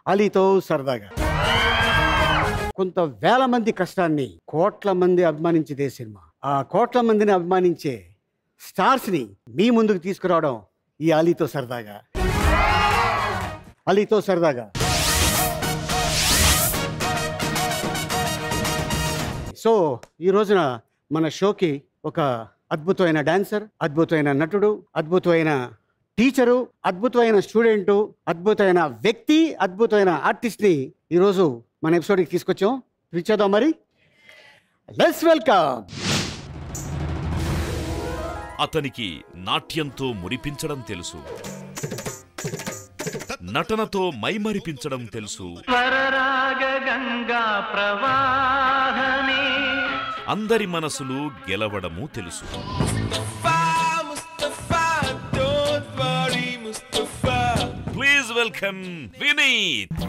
అలీతో సరదాగా కొంత వేల మంది కష్టాన్ని కోట్ల మంది అభిమానించేదే సినిమా ఆ కోట్ల మందిని అభిమానించే స్టార్స్ని మీ ముందుకు తీసుకురావడం ఈ అలీతో సరదాగా అలీతో సరదాగా సో ఈ రోజున మన షోకి ఒక అద్భుతమైన డాన్సర్ అద్భుతమైన నటుడు అద్భుతమైన టీచరు అద్భుతమైన స్టూడెంటు అద్భుతమైన వ్యక్తి అద్భుతమైన ఆర్టిస్ట్ని ఈరోజు మన ఎపిసోడ్కి తీసుకొచ్చాం పిలిచేద్దాం మరి లెట్స్ వెల్కమ్ అతనికి నాట్యంతో మురిపించడం తెలుసు నటనతో మైమరిపించడం తెలుసు స్వరరాగ గంగా ప్రవాహమే అందరి మనసులు గెలవడము తెలుసు please welcome Vineeth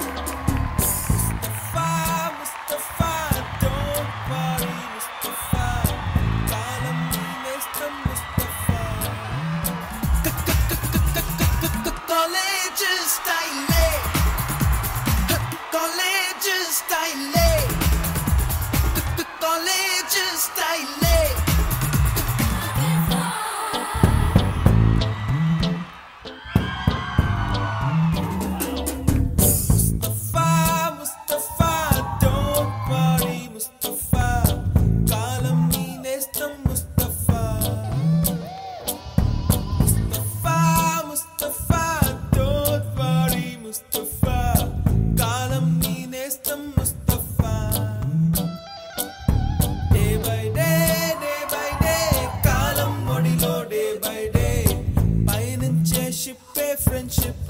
friendship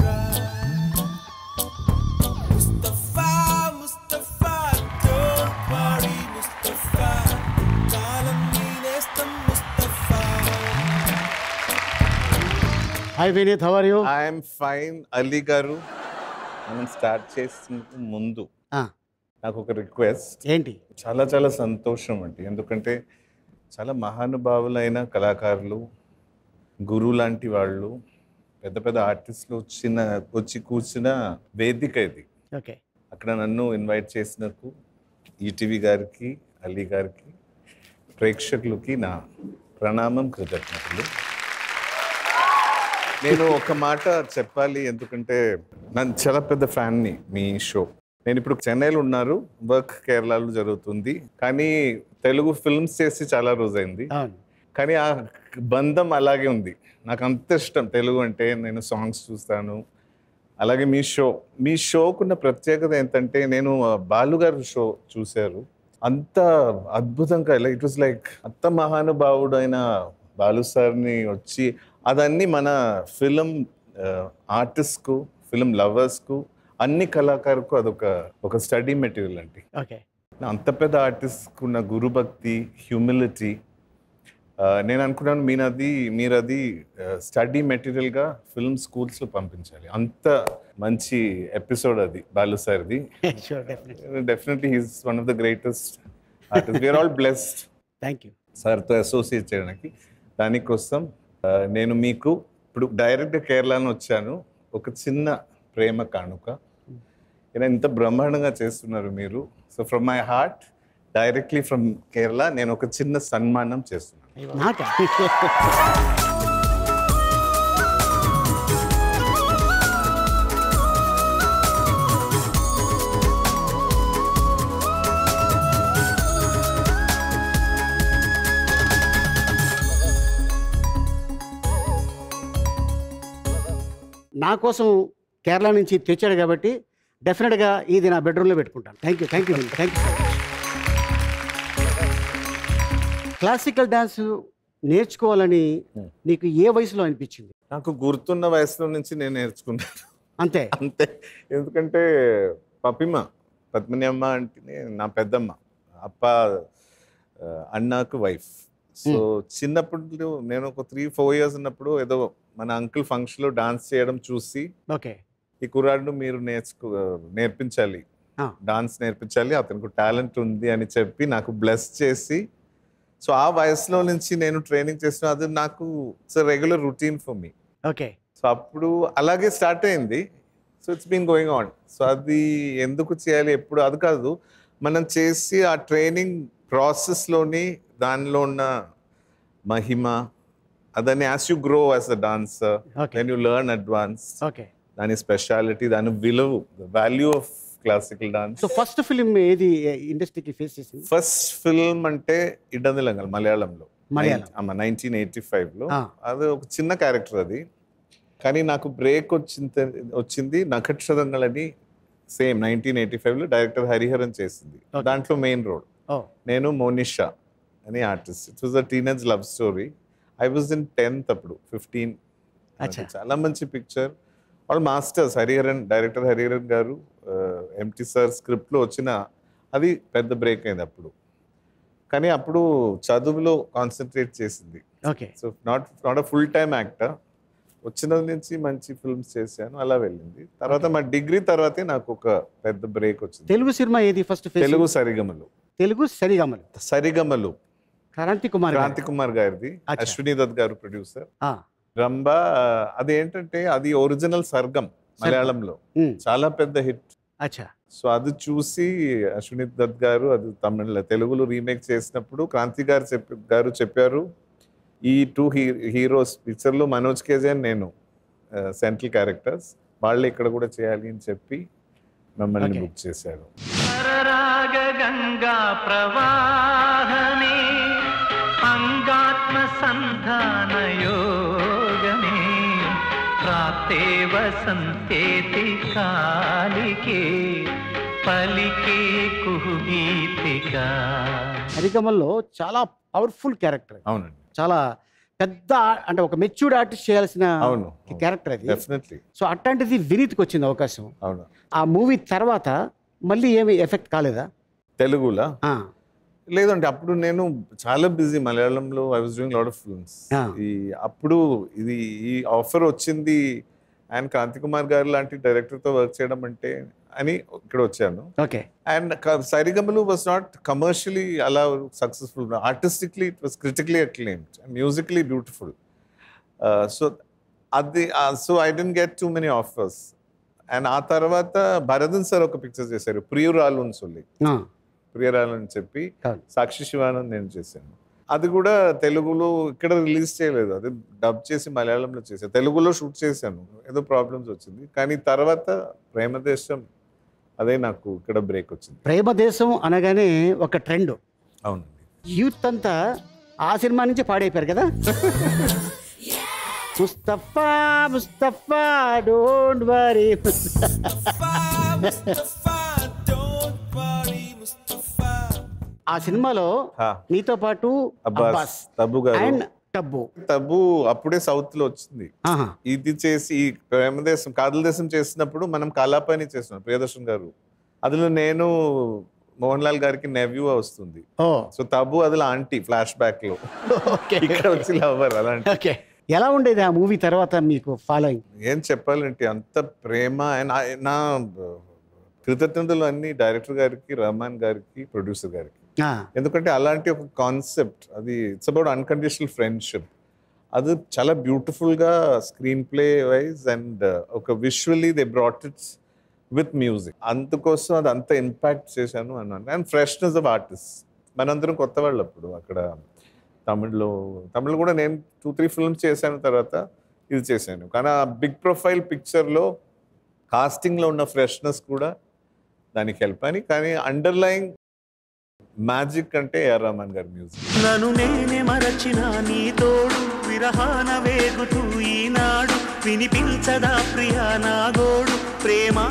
Mustafa Mustafa don't worry Mustafa కాలం నీ నేస్తం Mustafa hi Vineeth how are you I'm fine Ali garu మనం స్టార్ట్ చేసిన ముందు నాకు ఒక రిక్వెస్ట్ ఏంటి చాలా చాలా సంతోషం అండి ఎందుకంటే చాలా మహానుభావులైన కళాకారులు గురువు లాంటి వాళ్ళు పెద్ద పెద్ద ఆర్టిస్టులు వచ్చిన వచ్చి కూర్చున్న వేదిక ఇది ఓకే అక్కడ నన్ను ఇన్వైట్ చేసినందుకు ఈటీవీ గారికి అలీ గారికి ప్రేక్షకులకి నా ప్రణామం కృతజ్ఞతలు నేను ఒక మాట చెప్పాలి ఎందుకంటే నేను చాలా పెద్ద ఫ్యాన్ని మీ షో నేను ఇప్పుడు చెన్నైలో ఉన్నారు వర్క్ కేరళలో జరుగుతుంది కానీ తెలుగు ఫిల్మ్స్ చేసి చాలా రోజైంది అవును కానీ ఆ బంధం అలాగే ఉంది నాకు అంత ఇష్టం తెలుగు అంటే నేను సాంగ్స్ చూస్తాను అలాగే మీ షో మీ షోకున్న ప్రత్యేకత ఏంటంటే నేను ఆ, బాలు గారు షో చూశారు అంత అద్భుతంగా ఇట్ వాస్ లైక్ అంత మహానుభావుడైన బాలు సార్ని వచ్చి అదన్నీ మన ఫిలిం ఆర్టిస్ట్కు ఫిలిం లవర్స్కు అన్ని కళాకారుకు అదొక ఒక స్టడీ మెటీరియల్ అండి ఓకే అంత పెద్ద ఆర్టిస్ట్కు ఉన్న గురుభక్తి హ్యూమిలిటీ నేను అనుకున్నాను మీనది మీరు అది స్టడీ మెటీరియల్గా ఫిల్మ్ స్కూల్స్లో పంపించాలి అంత మంచి ఎపిసోడ్ అది బాలు సార్ది sure definite definitely he's one of the greatest artist we are all blessed thank you సార్తో అసోసియేట్ చేయడానికి దానికోసం ఆ, నేను మీకు ఇప్పుడు డైరెక్ట్గా కేరళను వచ్చాను ఒక చిన్న ప్రేమ కానుక ఇలా ఇంత బ్రహ్మాండంగా చేస్తున్నారు మీరు so from my heart directly from Kerala నేను ఒక చిన్న సన్మానం చేస్తున్నాను నాకా నా కోసం కేరళ నుంచి తెచ్చాడు కాబట్టి డెఫినెట్గా ఇది నా బెడ్రూమ్లో పెట్టుకుంటాను thank you thank you thank you classical dance నేర్చుకోవాలని నీకు ఏ వయసులో అనిపించింది నాకు గుర్తున్న వయసులో నుంచి నేను నేర్చుకున్నాను అంతే అంతే ఎందుకంటే పపిమ పద్మిని అమ్మ అంటే నా పెద్దమ్మ అప్ప ఆ, అన్నకు వైఫ్ సో చిన్నప్పుడు నేను ఒక త్రీ ఫోర్ ఇయర్స్ ఉన్నప్పుడు ఏదో మన అంకుల్ ఫంక్షన్లో డాన్స్ చేయడం చూసి ఓకే ఈ కుర్రాడు మీరు నేర్చుకో నేర్పించాలి ఆ. డాన్స్ నేర్పించాలి అతనికి టాలెంట్ ఉంది అని చెప్పి నాకు బ్లెస్ చేసి సో ఆ వయసులో నుంచి నేను ట్రైనింగ్ చేసిన అది నాకు it's regular routine for me okay so అప్పుడు అలాగే స్టార్ట్ అయింది so it's been going on so అది ఎందుకు చేయాలి ఎప్పుడు అది కాదు మనం చేసి ఆ ట్రైనింగ్ ప్రాసెస్లోని దానిలో ఉన్న మహిమ అదని as you grow as a dancer Okay. Then you learn advance okay దాని స్పెషాలిటీ దాని విలువ value of classical dance so first film ఏది ఇండస్ట్రీకి ఫేస్ చేసింది ఫస్ట్ ఫిల్మ్ అంటే ఇడ్డందిలంగల్ మలయాళంలో మలయాళం. నైన్టీన్ ఎయిటీ ఫైవ్లో ఆ. అది ఒక చిన్న క్యారెక్టర్ అది కానీ నాకు బ్రేక్ వచ్చింది వచ్చింది నక్షత్రంగల్ అని సేమ్ నైన్టీన్ ఎయిటీ ఫైవ్లో డైరెక్టర్ హరిహరన్ చేసింది Okay. దాంట్లో మెయిన్ రోల్ ఓ నేను మోనిషా అని artist it was a teenage love story I was in tenth అప్పుడు ఫిఫ్టీన్ అచ్చా. చాలా మంచి పిక్చర్ వాళ్ళు మాస్టర్స్ హరిహరన్ డైరెక్టర్ హరిహరన్ గారు ఎంటీ సార్ స్క్రిప్ట్లో వచ్చిన అది పెద్ద బ్రేక్ అయింది అప్పుడు కానీ అప్పుడు చదువులో కాన్సన్ట్రేట్ చేసింది okay so not not a full time actor వచ్చిన నుంచి మంచి ఫిల్మ్స్ చేశాను అలా వెళ్ళింది తర్వాత మా డిగ్రీ తర్వాతే నాకు ఒక పెద్ద బ్రేక్ వచ్చింది తెలుగు సినిమా ఏది ఫస్ట్ ఫేస్ తెలుగు సరిగమలు తెలుగు సరిగమలు సరిగమలు క్రాంతి కుమార్ గారు. క్రాంతి కుమార్ గారిది అచ్చా. అశ్విని దత్ గారు ప్రొడ్యూసర్ ఆ, రంభ అది ఏంటంటే అది ఒరిజినల్ సర్గం మలయాళంలో ఉమ్, చాలా పెద్ద హిట్ అచ్చా సో అది చూసి అశ్విని దత్ గారు అది తమిళ తెలుగులో రీమేక్ చేసినప్పుడు క్రాంతి గారు చెప్పి గారు చెప్పారు ఈ టూ హీ హీరోస్ పిక్చర్లో మనోజ్ కేజే అని నేను సెంట్రల్ క్యారెక్టర్స్ వాళ్ళు ఇక్కడ కూడా చేయాలి అని చెప్పి మమ్మల్ని Okay. బుక్ చేశారు రాగ గంగా ప్రవాహనే అంగాత్మ సంధాన యోగమే ప్రాప్తే వసంతేతి కాలికే పలికే కుహుగీతిక సరిగమల్లో చాలా పవర్ఫుల్ క్యారెక్టర్ అవునండి చాలా పెద్ద అంటే ఒక మెచ్యూర్డ్ ఆర్టిస్ట్ చేయాల్సిన అవును క్యారెక్టర్ అది డెఫినెట్లీ సో అట్లాంటిది వినీత్కి వచ్చింది అవకాశం అవును ఆ మూవీ తర్వాత మళ్ళీ ఏమి ఎఫెక్ట్ కాలేదా తెలుగులా ఆ, లేదంటే అప్పుడు నేను చాలా బిజీ మలయాళంలో I was doing lot of films Ah. ఈ అప్పుడు ఇది ఈ ఆఫర్ వచ్చింది అండ్ క్రాంతి కుమార్ గారు లాంటి డైరెక్టర్తో వర్క్ చేయడం అంటే అని ఇక్కడ వచ్చాను okay and Sarigamalu was not commercially అలా successful artistically it was critically acclaimed and musically beautiful so అది so I didn't get too many offers and ఆ తర్వాత భరతన్ సార్ ఒక పిక్చర్ చేశారు ప్రియురాలు అని సొల్లి ఆ, ప్రియరాలు అని చెప్పి అవును. సాక్షి శివానంద్ నేను చేశాను అది కూడా తెలుగులో ఇక్కడ రిలీజ్ చేయలేదు అది డబ్ చేసి మలయాళంలో చేశాను తెలుగులో షూట్ చేశాను ఏదో ప్రాబ్లమ్స్ వచ్చింది కానీ తర్వాత ప్రేమదేశం అదే నాకు ఇక్కడ బ్రేక్ వచ్చింది ప్రేమ దేశం అనగానే ఒక ట్రెండ్ అవునండి యూత్ అంతా ఆ సినిమా నుంచి పాడైపోయారు కదా Mustafa Mustafa don't worry Mustafa, Mustafa, don't worry, Mustafa. ఆ సినిమాలో హా, నీతో పాటు అబ్బాస్ అబ్బాస్ తబు గారు అండ్ టబ్బు తబు అప్పుడే సౌత్ లో వచ్చింది ఆహా, ఇది చేసి ఈ ప్రేమదేశం కాదల దేశం చేసినప్పుడు మనం కలాపాని చేస్తున్నాం ప్రియదర్శన్ గారు అందులో నేను మోహన్ లాల్ గారికి నెవ్యూ వస్తుంది ఓ సో తబు అదిలో ఆంటీ ఫ్లాష్ బ్యాక్ లో ఓకే ఇక్కడ వచ్చి లవర్ అలాంటి ఓకే ఎలా ఉండేది ఆ మూవీ తర్వాత మీకు ఫాలోయింగ్ ఏం చెప్పాలంటే అంత ప్రేమ and I- నా కృతజ్ఞతలు అన్ని డైరెక్టర్ గారికి రహమాన్ గారికి ప్రొడ్యూసర్ గారికి ఎందుకంటే అలాంటి ఒక కాన్సెప్ట్ అది ఇట్స్ అబౌట్ అన్కండిషనల్ ఫ్రెండ్షిప్ అది చాలా బ్యూటిఫుల్గా స్క్రీన్ ప్లే వైజ్ అండ్ ఒక visually they brought it's with music అందుకోసం అది అంత ఇంపాక్ట్ చేశాను అన్నాను అండ్ ఫ్రెష్నెస్ ఆఫ్ ఆర్టిస్ట్ మనందరం కొత్త వాళ్ళు అప్పుడు అక్కడ తమిళ్లో తమిళ్ కూడా నేను టూ త్రీ ఫిల్మ్స్ చేశాను తర్వాత ఇది చేశాను కానీ ఆ బిగ్ ప్రొఫైల్ పిక్చర్లో కాస్టింగ్లో ఉన్న ఫ్రెష్నెస్ కూడా దానికి హెల్ప్ అని కానీ అండర్లయింగ్ మ్యాజిక్ అంటే ఏఆర్ రహమాన్ గారి మ్యూజిక్ నన్ను నేనే మరచిన నీ తోడు విరహాన వేగుతూ ఈనాడు వినిపించదా ప్రియా నా గోడు ప్రేమా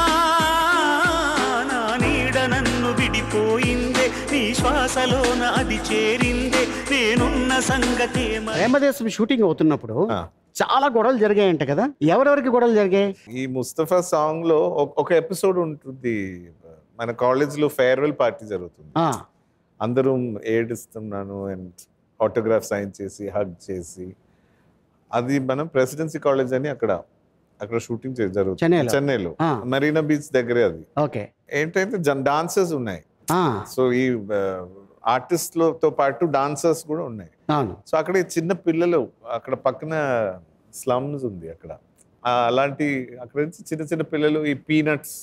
నా నీడ నన్ను విడిపోయిందే నీ శ్వాసలోన అది చేరిందే నేనున్న సంగతే మరి ప్రేమదేశం షూటింగ్ అవుతున్నప్పుడు ఆ. చాలా గొడవలు జరిగాయంట కదా ఎవరెవరికి గొడవలు జరిగాయి ఈ ముస్తఫా సాంగ్ లో ఒక- ఒక ఎపిసోడ్ ఉంటుంది మన కాలేజ్ లో ఫేర్వెల్ పార్టీ జరుగుతుంది ఆ, అందరూ ఏడుస్తున్నాను అండ్ ఆటోగ్రాఫ్ సైన్ చేసి హగ్ చేసి అది మనం ప్రెసిడెన్సీ కాలేజ్ అని అక్కడ అక్కడ షూటింగ్ జరుగుతుంది చెన్నైలో. చెన్నైలో ఆ. మరీనా బీచ్ దగ్గరే అది ఓకే ఏంటంటే డాన్సర్స్ ఉన్నాయి ఆ, సో ఈ ఆర్టిస్ట్లతో పాటు డాన్సర్స్ కూడా ఉన్నాయి అవును సో అక్కడ ఈ చిన్న పిల్లలు అక్కడ పక్కన స్లమ్స్ ఉంది అక్కడ ఆ, అలాంటి అక్కడ నుంచి చిన్న చిన్న పిల్లలు ఈ పీనట్స్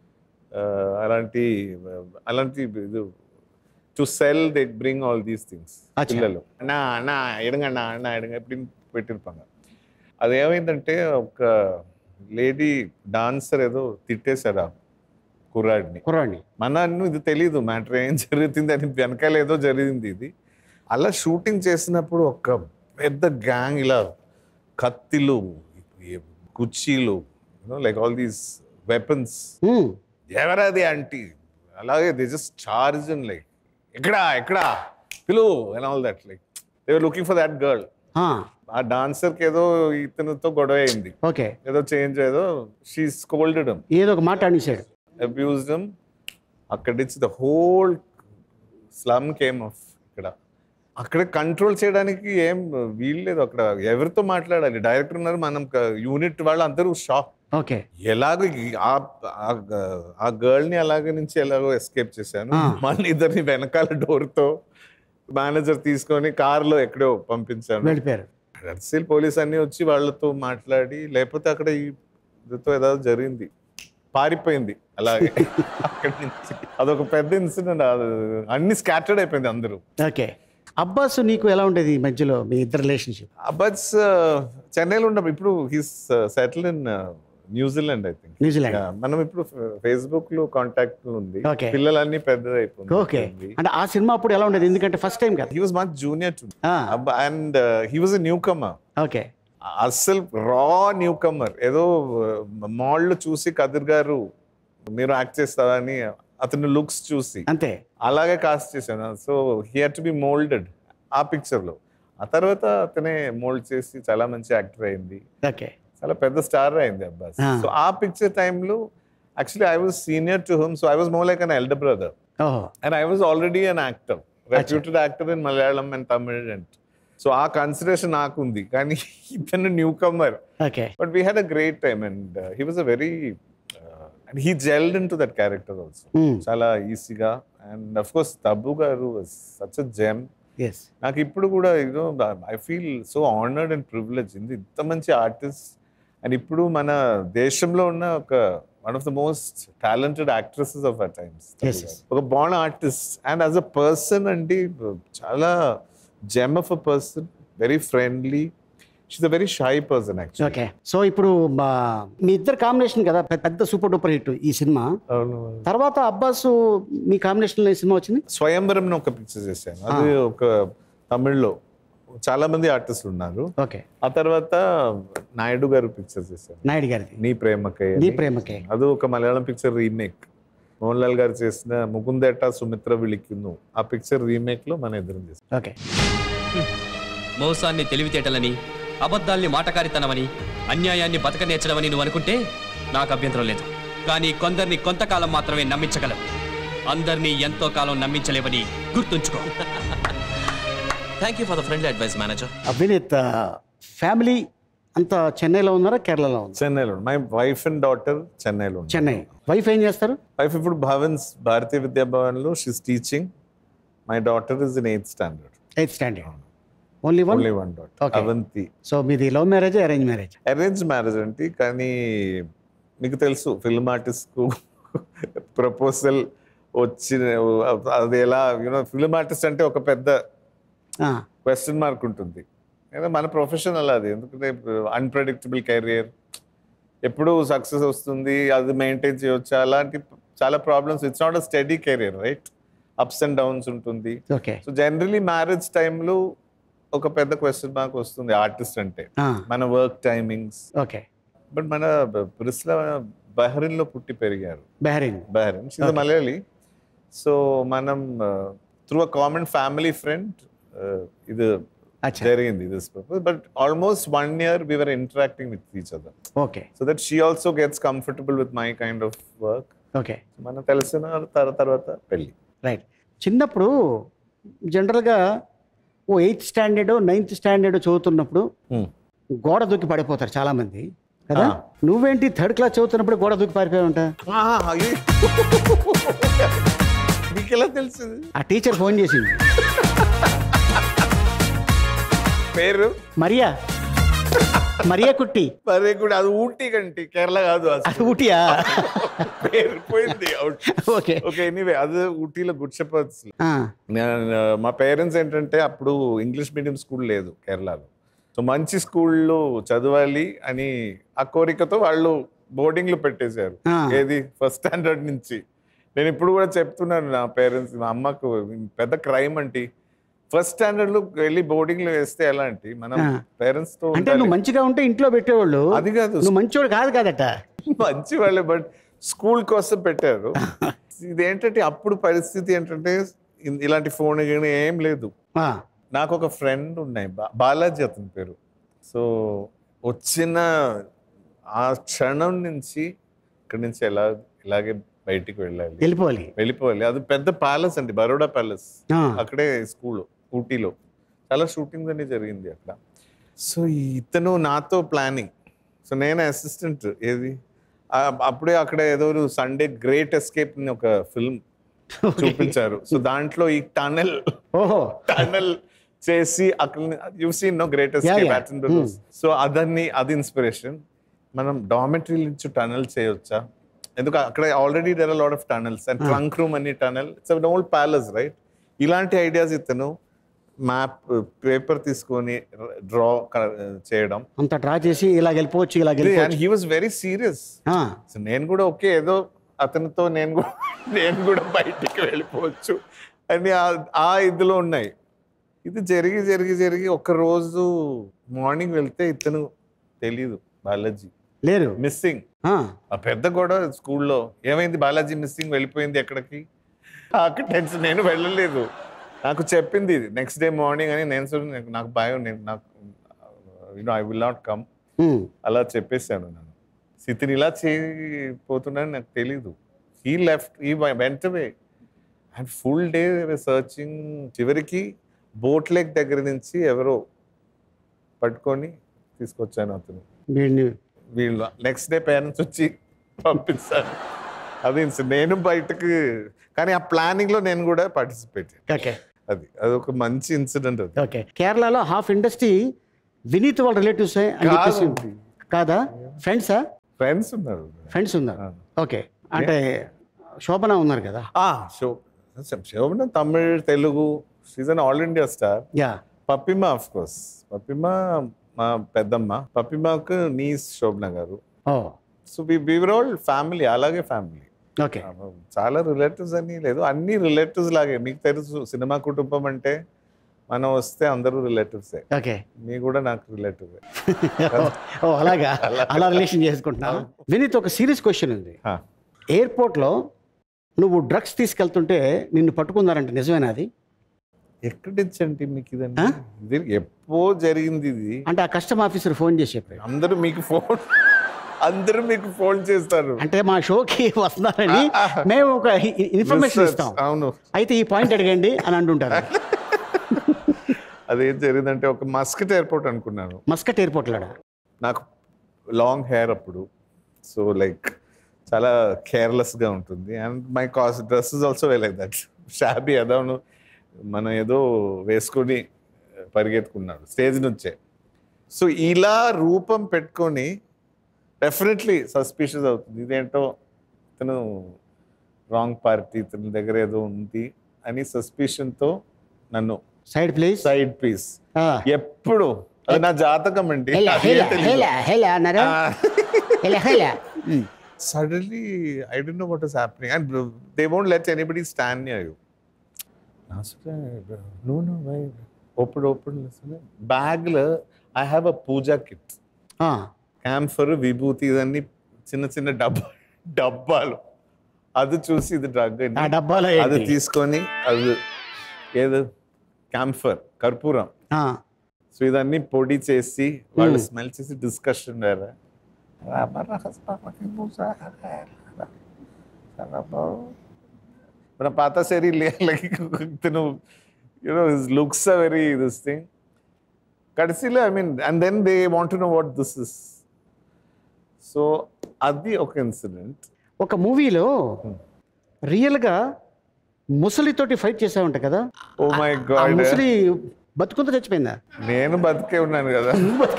అలాంటి అలాంటి ఇది to sell they bring all these things అచ్చా. పిల్లలు అన్నా అన్నా ఎడగన్నా అన్నా ఎడగ ఇప్పుడు పెట్టిరుపాங்க అది ఏమైందంటే ఒక లేడీ డాన్సర్ ఏదో తిట్టేశారు ఆ కుర్రాడిని కుర్రాడిని మన ఇది తెలీదు మ్యాటర్ ఏం జరుగుతుంది అని వెనకాల ఏదో జరిగింది ఇది అలా షూటింగ్ చేసినప్పుడు ఒక పెద్ద గ్యాంగ్ ఇలా కత్తిలు ఈ కుర్చీలు like all these weapons um, ఎవరది ఆంటీ అలాగే the just charge and like ఎక్కడా ఎక్కడా పిలు and all that like they looking for that girl ఆ, ఆ డాన్సర్కి ఏదో ఇతనితో గొడవ అయింది ఓకే ఏదో చేంజ్ ఏదో షీ స్కోల్డెడ్ ఏదో ఒక మాట అనేసాడు అబ్యూజ్డ్ హిమ్ అక్కడి నుంచి the whole slum came of ఇక్కడ అక్కడ కంట్రోల్ చేయడానికి ఏం వీల్లేదు అక్కడ ఎవరితో మాట్లాడాలి డైరెక్టర్ ఉన్నారు మనం యూనిట్ వాళ్ళు అందరూ షాక్ ఓకే ఎలాగో ఈ- ఆ- ఆ- ఆ గర్ల్ ని అలాగే నుంచి ఎలాగో ఎస్కేప్ చేశాను ఆ. మన ఇద్దరిని వెనకాల డోర్ తో మేనేజర్ తీసుకొని కారులో ఎక్కడో పంపించాను వెళ్ళిపోయారు రడ్సిల్ పోలీస్ అన్ని వచ్చి వాళ్ళతో మాట్లాడి లేకపోతే అక్కడ ఈ ఇదితో ఏదో జరిగింది పారిపోయింది అలాగే అక్కడి నుంచి అదొక పెద్ద ఇన్సిడెంట్ అన్ని స్కాటర్డ్ అయిపోయింది అందరూ ఓకే అబ్బాస్ నీకు ఎలా ఉండేది ఈ మధ్యలో మీ ఇద్దరు రిలేషన్షిప్ అబ్బాస్ చెన్నైలో ఉన్నప్పుడు ఇప్పుడు he's settle in New Zealand I think New Zealand మనం ఇప్పుడు ఫేస్బుక్ లో కాంటాక్ట్ ఉంది Okay. పిల్లలన్నీ పెద్దది ఓకే అయిపోయింది అంటే ఆ సినిమా అప్పుడు ఎలా ఉండేది ఎందుకంటే ఫస్ట్ టైం కదా he was much junior to ఆ, and he was a newcomer okay అస్సలు రా న్యూ కమర్ ఏదో మాల్లో చూసి కదిర్ గారు మీరు యాక్ట్ చేస్తారని అతని లుక్స్ చూసి అంతే అలాగే కాస్ట్ చేశాను so he had to be moulded ఆ పిక్చర్ లో ఆ తర్వాత అతనే మోల్డ్ చేసి చాలా మంచి యాక్టర్ అయింది ఓకే చాలా పెద్ద స్టార్ అయింది అబ్బాస్ ఆ. సో ఆ పిక్చర్ టైంలో actually I was senior to hmm so I was more like an elder brother ఓహో and I was already an actor reputed actor in Malayalam and Tamil and so ఆ consideration నాకు ఉంది కానీ ఇతను newcomer okay but we had a great time and he was a very and he gelled into that character also చాలా ఈజీగా and of course తబ్బు గారు such a gem yes నాకు ఇప్పుడు కూడా you know I feel so honoured and privilege ఇంత ఇంత మంచి artist and ఇప్పుడు మన దేశంలో ఉన్న ఒక one of the most talented actresses of our times Yes, yes. ఒక born artist and as a person అండి చాలా gem of a person very friendly she's a very shy person actually okay so ఇప్పుడు మా- మీ ఇద్దరు combination కదా పెద్ద- పెద్ద సూపర్ డూపర్ హిట్ ఈ సినిమా తర్వాత అబ్బాస్ మీ కాంబినేషన్ లో ఈ సినిమా వచ్చింది స్వయంవరం ఒక పిక్చర్ చేశాను అది ఒక తమిళ్లో చాలా మంది ఆర్టిస్టులు ఉన్నారు ఓకే ఆ తర్వాత నాయుడు గారు పిక్చర్ చేశాను నాయుడు గారిది నీ ప్రేమకై నీ అని. ప్రేమకే అది ఒక మలయాళం పిక్చర్ రీమేక్ మోహన్ లాల్ గారు చేసిన ముకుందేట సుమిత్ర విളിക്കുന്നു ఆ పిక్చర్ రీమేక్ లో మన ఇద్దరం చేసాం ఓకే మోసాన్ని తెలివితేటలని అబద్ధాల్ని మాటకారితనమని అన్యాయాన్ని బతక నేర్చడమని నువ్వు అనుకుంటే నాకు అభ్యంతరం లేదు కానీ కొందరిని కొంతకాలం మాత్రమే నమ్మించగలవు అందరినీ ఎంతో కాలం నమ్మించలేవని గుర్తుంచుకో thank you for the friendly advice manager Vineeth family అంతా చెన్నైలో ఉన్నారా కేరళలో ఉంది చెన్నైలో మై వైఫ్ అండ్ డాటర్ చెన్నైలో చెన్నై వైఫ్ ఏం చేస్తారు వైఫ్ ఇప్పుడు భవన్స్ భారతీయ విద్యా భవన్ లో she's teaching my daughter is in eighth standard eighth standard only one only one daughter Okay. Avanthi so మీది love marriage arrange marriage arrange marriage అంటే కానీ మీకు తెలుసు ఫిల్మ్ ఆర్టిస్ట్కు ప్రపోజల్ వచ్చిన అది ఎలా యూనో ఫిల్మ్ ఆర్టిస్ట్ అంటే ఒక పెద్ద క్వశ్చన్ మార్క్ ఉంటుంది ఏదో మన ప్రొఫెషన్ అలా అది ఎందుకంటే అన్ప్రెడిక్టబుల్ కెరియర్ ఎప్పుడు సక్సెస్ వస్తుంది అది మెయింటైన్ చేయొచ్చు అలాంటి చాలా problems it's not a study career right ups and downs ఉంటుంది ఓకే సో జనరలీ మ్యారేజ్ టైంలో ఒక పెద్ద క్వశ్చన్ మార్క్ వస్తుంది ఆర్టిస్ట్ అంటే మన వర్క్ టైమింగ్స్ ఓకే బట్ మన బ్రిస్లా బహ్రెయిన్ లో పుట్టి పెరిగారు Bahrain Bahrain she's Okay. Malayali so మనం through a common family friend ఇది అచ్చా జరిగింది this purpose but almost one year we were interacting with each other okay so that she also gets comfortable with my kind of work okay మనం తెలిసిన తర- తర్వాత పెళ్ళి right చిన్నప్పుడు జనరల్గా ఓ ఎయిత్ స్టాండర్డ్ నైన్త్ స్టాండర్డ్ చదువుతున్నప్పుడు Hmm. గోడ దూకి పడిపోతారు చాలా మంది కదా Ah. నువ్వేంటి థర్డ్ క్లాస్ చదువుతున్నప్పుడు గోడ దూకి పారిపోయి ఉంటా మీకు ఎలా తెలిసింది ఆ టీచర్ ఫోన్ చేసింది పేరు మరియా మరియా కుట్టి మరే కూడా అది ఊటీ కంటి కేరళ కాదు అది అసలు ఊటియా పేరు పోయింది ఓకే ఓకే ఎనీవే అది ఊటీలో గుడ్ షెపర్డ్స్ ఆ, నేను, మా పేరెంట్స్ ఏంటంటే అప్పుడు ఇంగ్లీష్ మీడియం స్కూల్ లేదు కేరళలో సో మంచి స్కూల్లో చదవాలి అని ఆ కోరికతో వాళ్ళు బోర్డింగ్లో పెట్టేశారు ఆ. ఏది ఫస్ట్ స్టాండర్డ్ నుంచి నేను ఇప్పుడు కూడా చెప్తున్నాను నా పేరెంట్స్ మా అమ్మకు పెద్ద క్రైమ్ అంటే ఫస్ట్ స్టాండర్డ్ లో వెళ్ళి బోర్డింగ్ లో వేస్తే ఎలా అంటే మనం ఆ. పేరెంట్స్ తో అంటే ఉండాలి. నువ్వు మంచిగా ఉంటే ఇంట్లో పెట్టేవాళ్ళు అది కాదు నువ్వు మంచోడు కాదు కాదట మంచి వాళ్ళే బట్ స్కూల్ కోసం పెట్టారు ఇదేంటంటే అప్పుడు పరిస్థితి ఏంటంటే ఇ- ఇలాంటి ఫోన్ కానీ ఏం లేదు ఆ, నాకు ఒక ఫ్రెండ్ ఉన్నాయి బా- బాలాజీ అతని పేరు సో వచ్చిన ఆ క్షణం నుంచి ఇక్కడి నుంచి ఎలా ఇలాగే బయటికి వెళ్ళాలి వెళ్ళిపోవాలి వెళ్ళిపోవాలి అది పెద్ద ప్యాలెస్ అండి బరోడా ప్యాలెస్ ఆ, అక్కడే స్కూల్ ఊటీలో చాలా షూటింగ్స్ అన్ని జరిగింది అక్కడ సో ఇతను నాతో ప్లానింగ్ సో నేను అసిస్టెంట్ ఏది ఆ, అప్పుడే అక్కడ ఏదో సండే గ్రేట్ ఎస్కేప్ అని ఒక ఫిల్మ్ చూపించారు సో దాంట్లో ఈ టనల్ ఓహో టనల్ చేసి అక్కడ you seen no great Yeah, yeah. Escape so అదన్ని అది ఇన్స్పిరేషన్ మనం డామెటరీ నుంచి టనల్ చేయొచ్చా ఎందుకు అక్కడ already there lot of tunnels and trunk room అని tunnel it's old palace right ఇలాంటి ఐడియాస్ ఇతను మ్యాప్ పేపర్ తీసుకొని డ్రా చేయడం అంత డ్రా చేసి ఇలా వెళ్ళిపోవచ్చు ఇలా అండ్ వెళ్ళిపోవచ్చు హీ వాజ్ వెరీ సీరియస్ ఆ, సో నేను కూడా ఓకే ఏదో అతనితో నేను కూడా నేను కూడా బయటికి వెళ్ళిపోవచ్చు అని ఆ- ఆ ఇదిలో ఉన్నాయి ఇది జరిగి జరిగి జరిగి ఒక రోజు మార్నింగ్ వెళ్తే ఇతను తెలీదు బాలాజీ లేరు మిస్సింగ్ ఆ, ఆ పెద్ద గొడవ స్కూల్లో ఏమైంది బాలాజీ మిస్సింగ్ వెళ్ళిపోయింది ఎక్కడికి నాకు టెన్షన్ నేను వెళ్ళలేదు నాకు చెప్పింది నెక్స్ట్ డే మార్నింగ్ అని నేను సరే నాకు- నాకు భయం నేను నాకు you know I will not come um, అలా చెప్పేశాను నేను స్థితిని ఇలా చేయబోతున్నాను నాకు తెలీదు ఈ లెఫ్ట్ ఈ వెంట way and full day searching చివరికి బోట్ లేక్ దగ్గర నుంచి ఎవరో పట్టుకొని తీసుకొచ్చాను అతను వీడిని వీళ్ళు నెక్స్ట్ డే పేరెంట్స్ వచ్చి పంపిస్తారు అది ఇన్స్- నేను బయటకు కానీ ఆ ప్లానింగ్ లో నేను కూడా పార్టిసిపేట్ ఓకే అది అది ఒక మంచి ఇన్సిడెంట్ అది ఓకే కేరళలో హాఫ్ ఇండస్ట్రీ వినీత్ వాళ్ళ రిలేటివ్స్ అని చెప్పేసి కాదండి. కాదా ఫ్రెండ్సా ఫ్రెండ్స్ ఉన్నారు ఫ్రెండ్స్ ఉన్నారు ఆ. ఓకే అంటే శోభన ఉన్నారు కదా ఆ శో Shobana Tamil Telugu she's an all India star yeah Pappima of course Pappima మా పెద్దమ్మ పప్పిమకు నీస్ శోభన గారు ఓ సో వివర్ ఆల్ ఫ్యామిలీ అలాగే ఫ్యామిలీ ఓకే చాలా రిలేటివ్స్ అని లేదు అన్ని రిలేటివ్స్ లాగే మీకు తెలుసు సినిమా కుటుంబం అంటే మనం వస్తే అందరూ రిలేటివ్సే ఓకే మీ కూడా నాకు రిలేటివ్ ఓ అలాగా అలా రిలేషన్ చేసుకుంటున్నా వినీత్ ఒక సీరియస్ క్వశ్చన్ ఉంది ఎయిర్పోర్ట్లో నువ్వు డ్రగ్స్ తీసుకెళ్తుంటే నిన్ను పట్టుకున్నారంట నిజమేనా అది ఎక్కడి నుంచి అంటే మీకు ఇదండి ఇది ఎప్పో జరిగింది ఇది అంటే ఆ కస్టమ్ ఆఫీసర్ ఫోన్ చేసి చెప్పాడు అందరూ మీకు ఫోన్ అందరూ మీకు ఫోన్ చేస్తారు అంటే మా షోకి వస్తున్నారని మేము ఒక ఇన్ఫర్మేషన్ Research, ఇస్తాం అవును అయితే ఈ పాయింట్ అడగండి అని అంటుంటారు అదేం జరిగిందంటే ఒక మస్కట్ ఎయిర్పోర్ట్ అనుకున్నాను మస్కట్ ఎయిర్పోర్ట్లో నాకు లాంగ్ హెయిర్ అప్పుడు సో లైక్ చాలా కేర్లెస్గా ఉంటుంది and my cause dress is also like that shabby అదవును మనం ఏదో వేసుకొని పరిగెత్తుకున్నాడు స్టేజ్ నుంచే సో ఇలా రూపం పెట్టుకొని డెఫినెట్లీ సస్పిషియస్ అవుతుంది ఇదేంటో ఇతను రాంగ్ పార్టీ ఇతని దగ్గర ఏదో ఉంది అని సస్పిషన్తో నన్ను సైడ్ ప్లీజ్ సైడ్ పీస్ ఎప్పుడు అది నా జాతకం అండి అన్నారా హెలా హెలా suddenly I don't know what is happening and they won't let anybody stand near you no no why open open బ్యాగ్లో I have a puja kit camphor vibhuti ఇదన్నీ చిన్న చిన్న డబ్బా డబ్బాలు అది చూసి ఇది డ్రగ్ ఆ డబ్బాలో అది ఏంటి? తీసుకొని అది ఏదో క్యాంఫర్ కర్పూరం ఆ, సో ఇదన్నీ పొడి చేసి వాళ్ళు Hmm. స్మెల్ చేసి డిస్కషన్ వేరే మన పాత శరీ తను you know his looks a very this thing కడిసిలో I mean and then they want know what this is so అది ఒక ఇన్సిడెంట్ ఒక మూవీలో రియల్గా ముసలితోటి ఫైట్ చేసావంట కదా ఓ మై ఆ గాడ్ ముసలి బతుకుంతా చచ్చిపోయిందా నేను బతికే ఉన్నాను కదా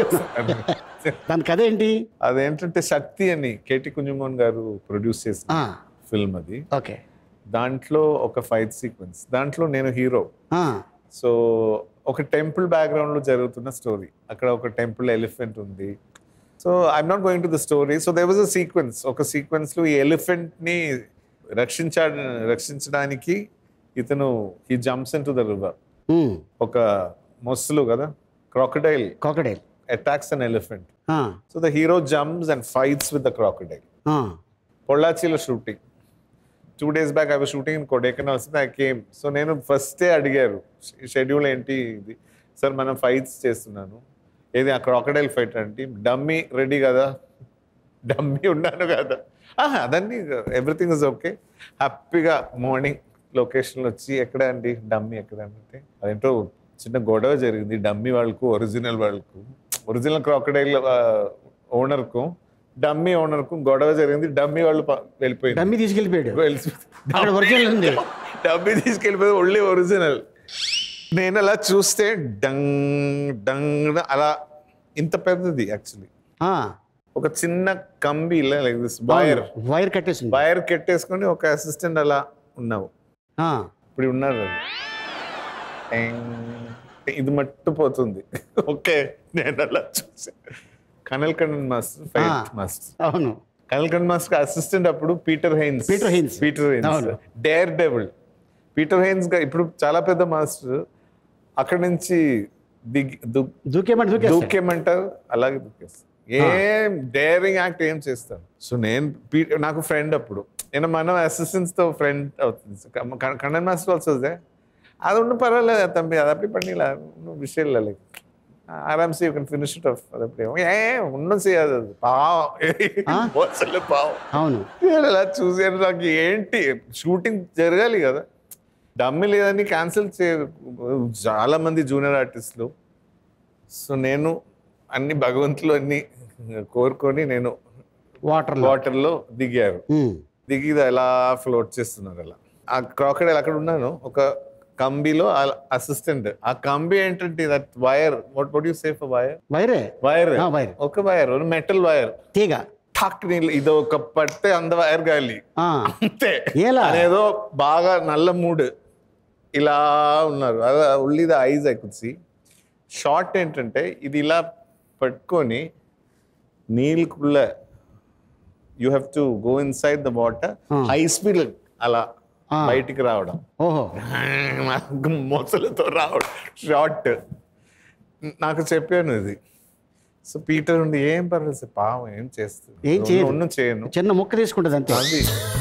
దాని కథ ఏంటి అదేంటంటే శక్తి అని కేటి కుంజమోహన్ గారు ప్రొడ్యూస్ చేసిన ఆ, ఫిల్మ్ అది ఓకే దాంట్లో ఒక ఫైట్ సీక్వెన్స్ దాంట్లో నేను హీరో ఆ, సో ఒక టెంపుల్ బ్యాక్గ్రౌండ్ లో జరుగుతున్న స్టోరీ అక్కడ ఒక టెంపుల్ ఎలిఫెంట్ ఉంది so I'm not going to the story so there was a sequence ఒక సీక్వెన్స్ లో ఈ ఎలిఫెంట్ ని రక్షించా రక్షించడానికి ఇతను ఈ jumps into the river um, ఒక మొస్సులు కదా crocodile crocodile. Attacks an elephant ఆ, so the hero jumps and fights with the crocodile ఆ, పొల్లాచిలో shooting two days back I shooting in Kodaikanal వస్తుంది ఐ కేమ్ సో నేను ఫస్టే అడిగారు షెడ్యూల్ ఏంటి ఇది సార్ మనం ఫైట్స్ చేస్తున్నాను ఏది ఆ క్రాకడైల్ ఫైట్ అంటే డమ్మీ రెడీ కదా డమ్మీ ఉన్నాను కదా ఆహా, అదన్నీ ఎవ్రీథింగ్ ఇస్ ఓకే హ్యాపీగా మార్నింగ్ లొకేషన్లో వచ్చి ఎక్కడ అండి డమ్మీ ఎక్కడ అంటే అదేంటో చిన్న గొడవ జరిగింది డమ్మీ వాళ్ళకు ఒరిజినల్ వాళ్ళకు ఒరిజినల్ క్రాకడైల్ ఓనర్కు డమ్మీ ఓనర్కు గొడవ జరిగింది డమ్మీ వాళ్ళు ప- వెళ్ళిపోయింది డమ్మి తీసుకెళ్ళిపోయాడు వెళ్ళి- అక్కడ ఒరిజినల్ ఉంది డబ్బి తీసుకెళ్ళిపోయి ఒళ్ళి ఒరిజినల్ నేను అలా చూస్తే డంగ్ డంగ్ అలా ఇంత పెద్దది యాక్చువల్లీ ఆ, ఒక చిన్న కంబి ఇలా లైక్ దిస్ వైర్ వైర్ కట్టేసింది వైర్ కట్టేసుకొని ఒక అసిస్టెంట్ అలా ఉన్నావు ఆ, ఇప్పుడు ఉన్నారు అది టింగ్. ఇది మట్టు పోతుంది ఓకే నేను అలా చూసా కనల్ కన్నన్ మాస్టర్ ఫైట్ ఆ. మాస్టర్ అవును కనల్ కన్నన్ మాస్టర్ అసిస్టెంట్ అప్పుడు Peter Hein Peter Hein. Peter Hein అవును. డేర్ డెవిల్ పీటర్ హైన్స్ గా ఇప్పుడు చాలా పెద్ద మాస్టర్ అక్కడ నుంచి దిగి దు- దూకేమంటే దూకేస్తాడు దూకేమంటారు అలాగే దూకేస్తారు ఏం డేరింగ్ యాక్ట్ ఏం చేస్తాను సో నేను పీ- నాకు ఫ్రెండ్ అప్పుడు నేను మన అసిస్టెంట్స్ తో ఫ్రెండ్ అవుతుంది కన్నన్ మాస్టర్ ఆల్సో అది ఉండి పర్వాలేదు తమ్మి అది అప్పుడు పడిలా విషయం లేదు ఆరామ్ సే you can finish it off అది అప్పుడు ఏ ఉన్నం చేయదు అది పావం అసలు పావం అవును నేను అలా చూసాను నాకు ఏంటి షూటింగ్ జరగాలి కదా డమ్మి లేదని క్యాన్సిల్ చే చాలా మంది జూనియర్ ఆర్టిస్టులు సో నేను అన్ని భగవంతులు అన్ని కోరుకొని నేను వాటర్ వాటర్లో దిగారు దిగి ఇది ఎలా ఫ్లోట్ చేస్తున్నారు అలా ఆ క్రాకడైల్ అక్కడ ఉన్నాను ఒక కంబిలో అసిస్టెంట్ ఆ కంబి ఏంటంటే that wire what what you safe wire వైరే వైర్ ఆ, wire. ఒక వైర్ మెటల్ వైర్ తీగ ఠక్ నీళ్ళు ఇది ఒక పడితే అంద వైర్ గాలి ఆ, అంతే ఎలా? అనేదో బాగా నల్ల మూడు ఇలా ఉన్నారు అలా ఉల్లి the eyes I could see shot ఏంటంటే ఇది ఇలా పట్టుకొని నీళ్ళకుள்ள you have to go inside the water Ah. High speed అలా Ah. బయటికి రావడం ఓహో మొసలతో రావడం షార్ట్ నాకు చెప్పాను ఇది సో పీటర్ ఉండి ఏం పర్లేదు సార్ పావం ఏం చేస్తుంది ఏం చేయదు. ఒన్ను చేయను చిన్న ముక్క తీసుకుంటుంది అంతే అది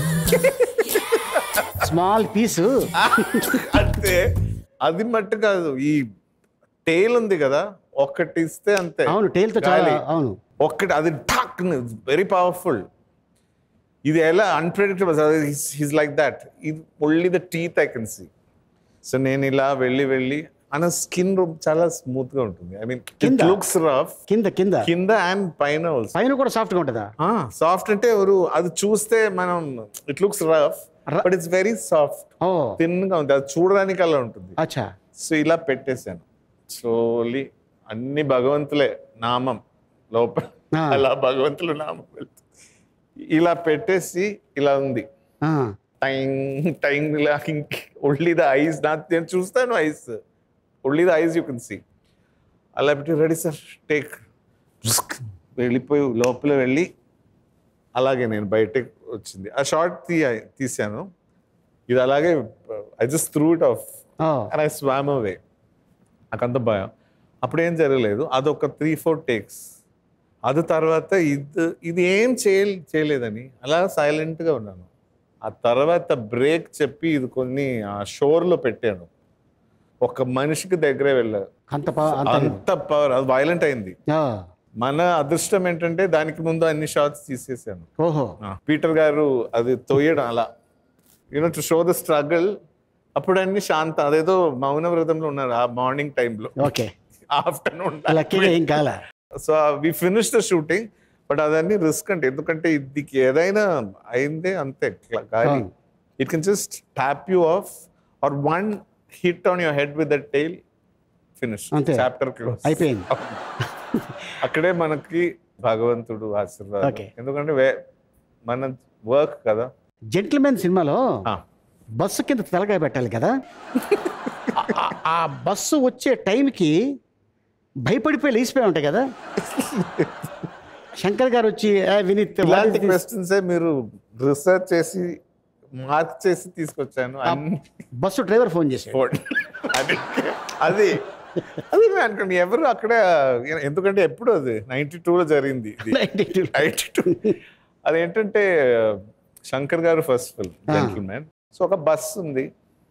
స్మాల్ పీసు అంతే అది మట్టు కాదు ఈ టేల్ ఉంది కదా ఒక్కటి ఇస్తే అంతే అవును టైల్తో చాలా గాలి. అవును ఒక్కటి అది ఠాక్ వెరీ పవర్ఫుల్ ఇది ఎలా అన్ప్రెడిక్టబుల్ హిస్ లైక్ దట్ ఇది only the teeth I can see so నేను ఇలా వెళ్ళి వెళ్ళి అన్న స్కిన్ చాలా స్మూత్ గా ఉంటుంది ఐ మీన్ కింద? లుక్స్ రఫ్ కింద కింద కింద అండ్ పైన ఆల్సో పైన కూడా సాఫ్ట్గా ఉంటుందా సాఫ్ట్ అంటే ఎవరు అది చూస్తే మనం it looks rough Ru- but it's very soft ఓ థిన్ గా ఉంది అది చూడడానికి అలా ఉంటుంది అచ్చా సో ఇలా పెట్టేశాను స్లోలీ అన్ని భగవంతులే నామం లోపల ఆ. అలా భగవంతులు నామం వెళ్తుంది ఇలా పెట్టేసి ఇలా ఉంది ఆ, టైం టైం ఇలా ఓన్లీ ద ఐస్ నా నేను చూస్తాను eyes only the eyes you can see అలా పెట్టి రెడీ సార్ టేక్ వెళ్ళిపోయి లోపల వెళ్ళి అలాగే నేను బయటకు వచ్చింది ఆ షార్ట్ తీ తీసాను ఇది అలాగే I just threw it off ఓ అండ్ ఐ స్వామ్ అవే నాకంత భయం అప్పుడు ఏం జరగలేదు అదొక త్రీ ఫోర్ టేక్స్ అది తర్వాత ఇది ఇది ఏం చేయ చేయలేదని అలా సైలెంట్గా ఉన్నాను ఆ తర్వాత బ్రేక్ చెప్పి ఇది కొన్ని ఆ షోర్లో పెట్టాను ఒక మనిషికి దగ్గరే వెళ్ళారు అంత పా- అంత అంత పవర్ అది వైలెంట్ అయింది ఆ, మన అదృష్టం ఏంటంటే దానికి ముందు అన్ని షార్ట్స్ తీసేసాను ఓహో పీటర్ గారు అది తొయ్యడం అలా you know to show the struggle అప్పుడు అన్ని శాంత అదేదో మౌన వ్రతంలో ఉన్నారు ఆ మార్నింగ్ టైంలో ఓకే ఆఫ్టర్నూన్ లక్కీగా ఏం కాల so we finish the shooting but అదన్నీ రిస్క్ అంటే ఎందుకంటే ఇది ఏదైనా అయిందే అంతే క్ల- కానీ అవును. It can just tap you off or one hit on your head with the tail finish అంతే. చాప్టర్ క్లోజ్ అయిపోయింది. అక్కడే మనకి భగవంతుడు ఆశీర్వాదం Okay. ఎందుకంటే వే- మన వర్క్ కదా జెంటిల్మెన్ సినిమాలో ఆ, బస్సు కింద తలకాయ పెట్టాలి కదా ఆ- ఆ- ఆ బస్సు వచ్చే టైంకి భయపడిపోయి లేచిపోయి ఉంటాయి కదా శంకర్ గారు వచ్చి "ఏ, వినీత్ what ఇలాంటి is this?" క్వశ్చన్స్ మీరు రీసెర్చ్ చేసి మార్క్ చేసి తీసుకొచ్చాను అన్ని బస్సు డ్రైవర్ ఫోన్ చేశాడు ఫోన్. అది అది అది నేను అనుకోండి ఎవరు అక్కడ ఎందుకంటే ఎప్పుడు అది నైన్టీ టూలో జరిగింది ఇది 92. నైన్టీ టూ అదేంటంటే శంకర్ గారు ఫస్ట్ ఫిల్మ్ జెంటిల్మెన్ సో ఒక బస్ ఉంది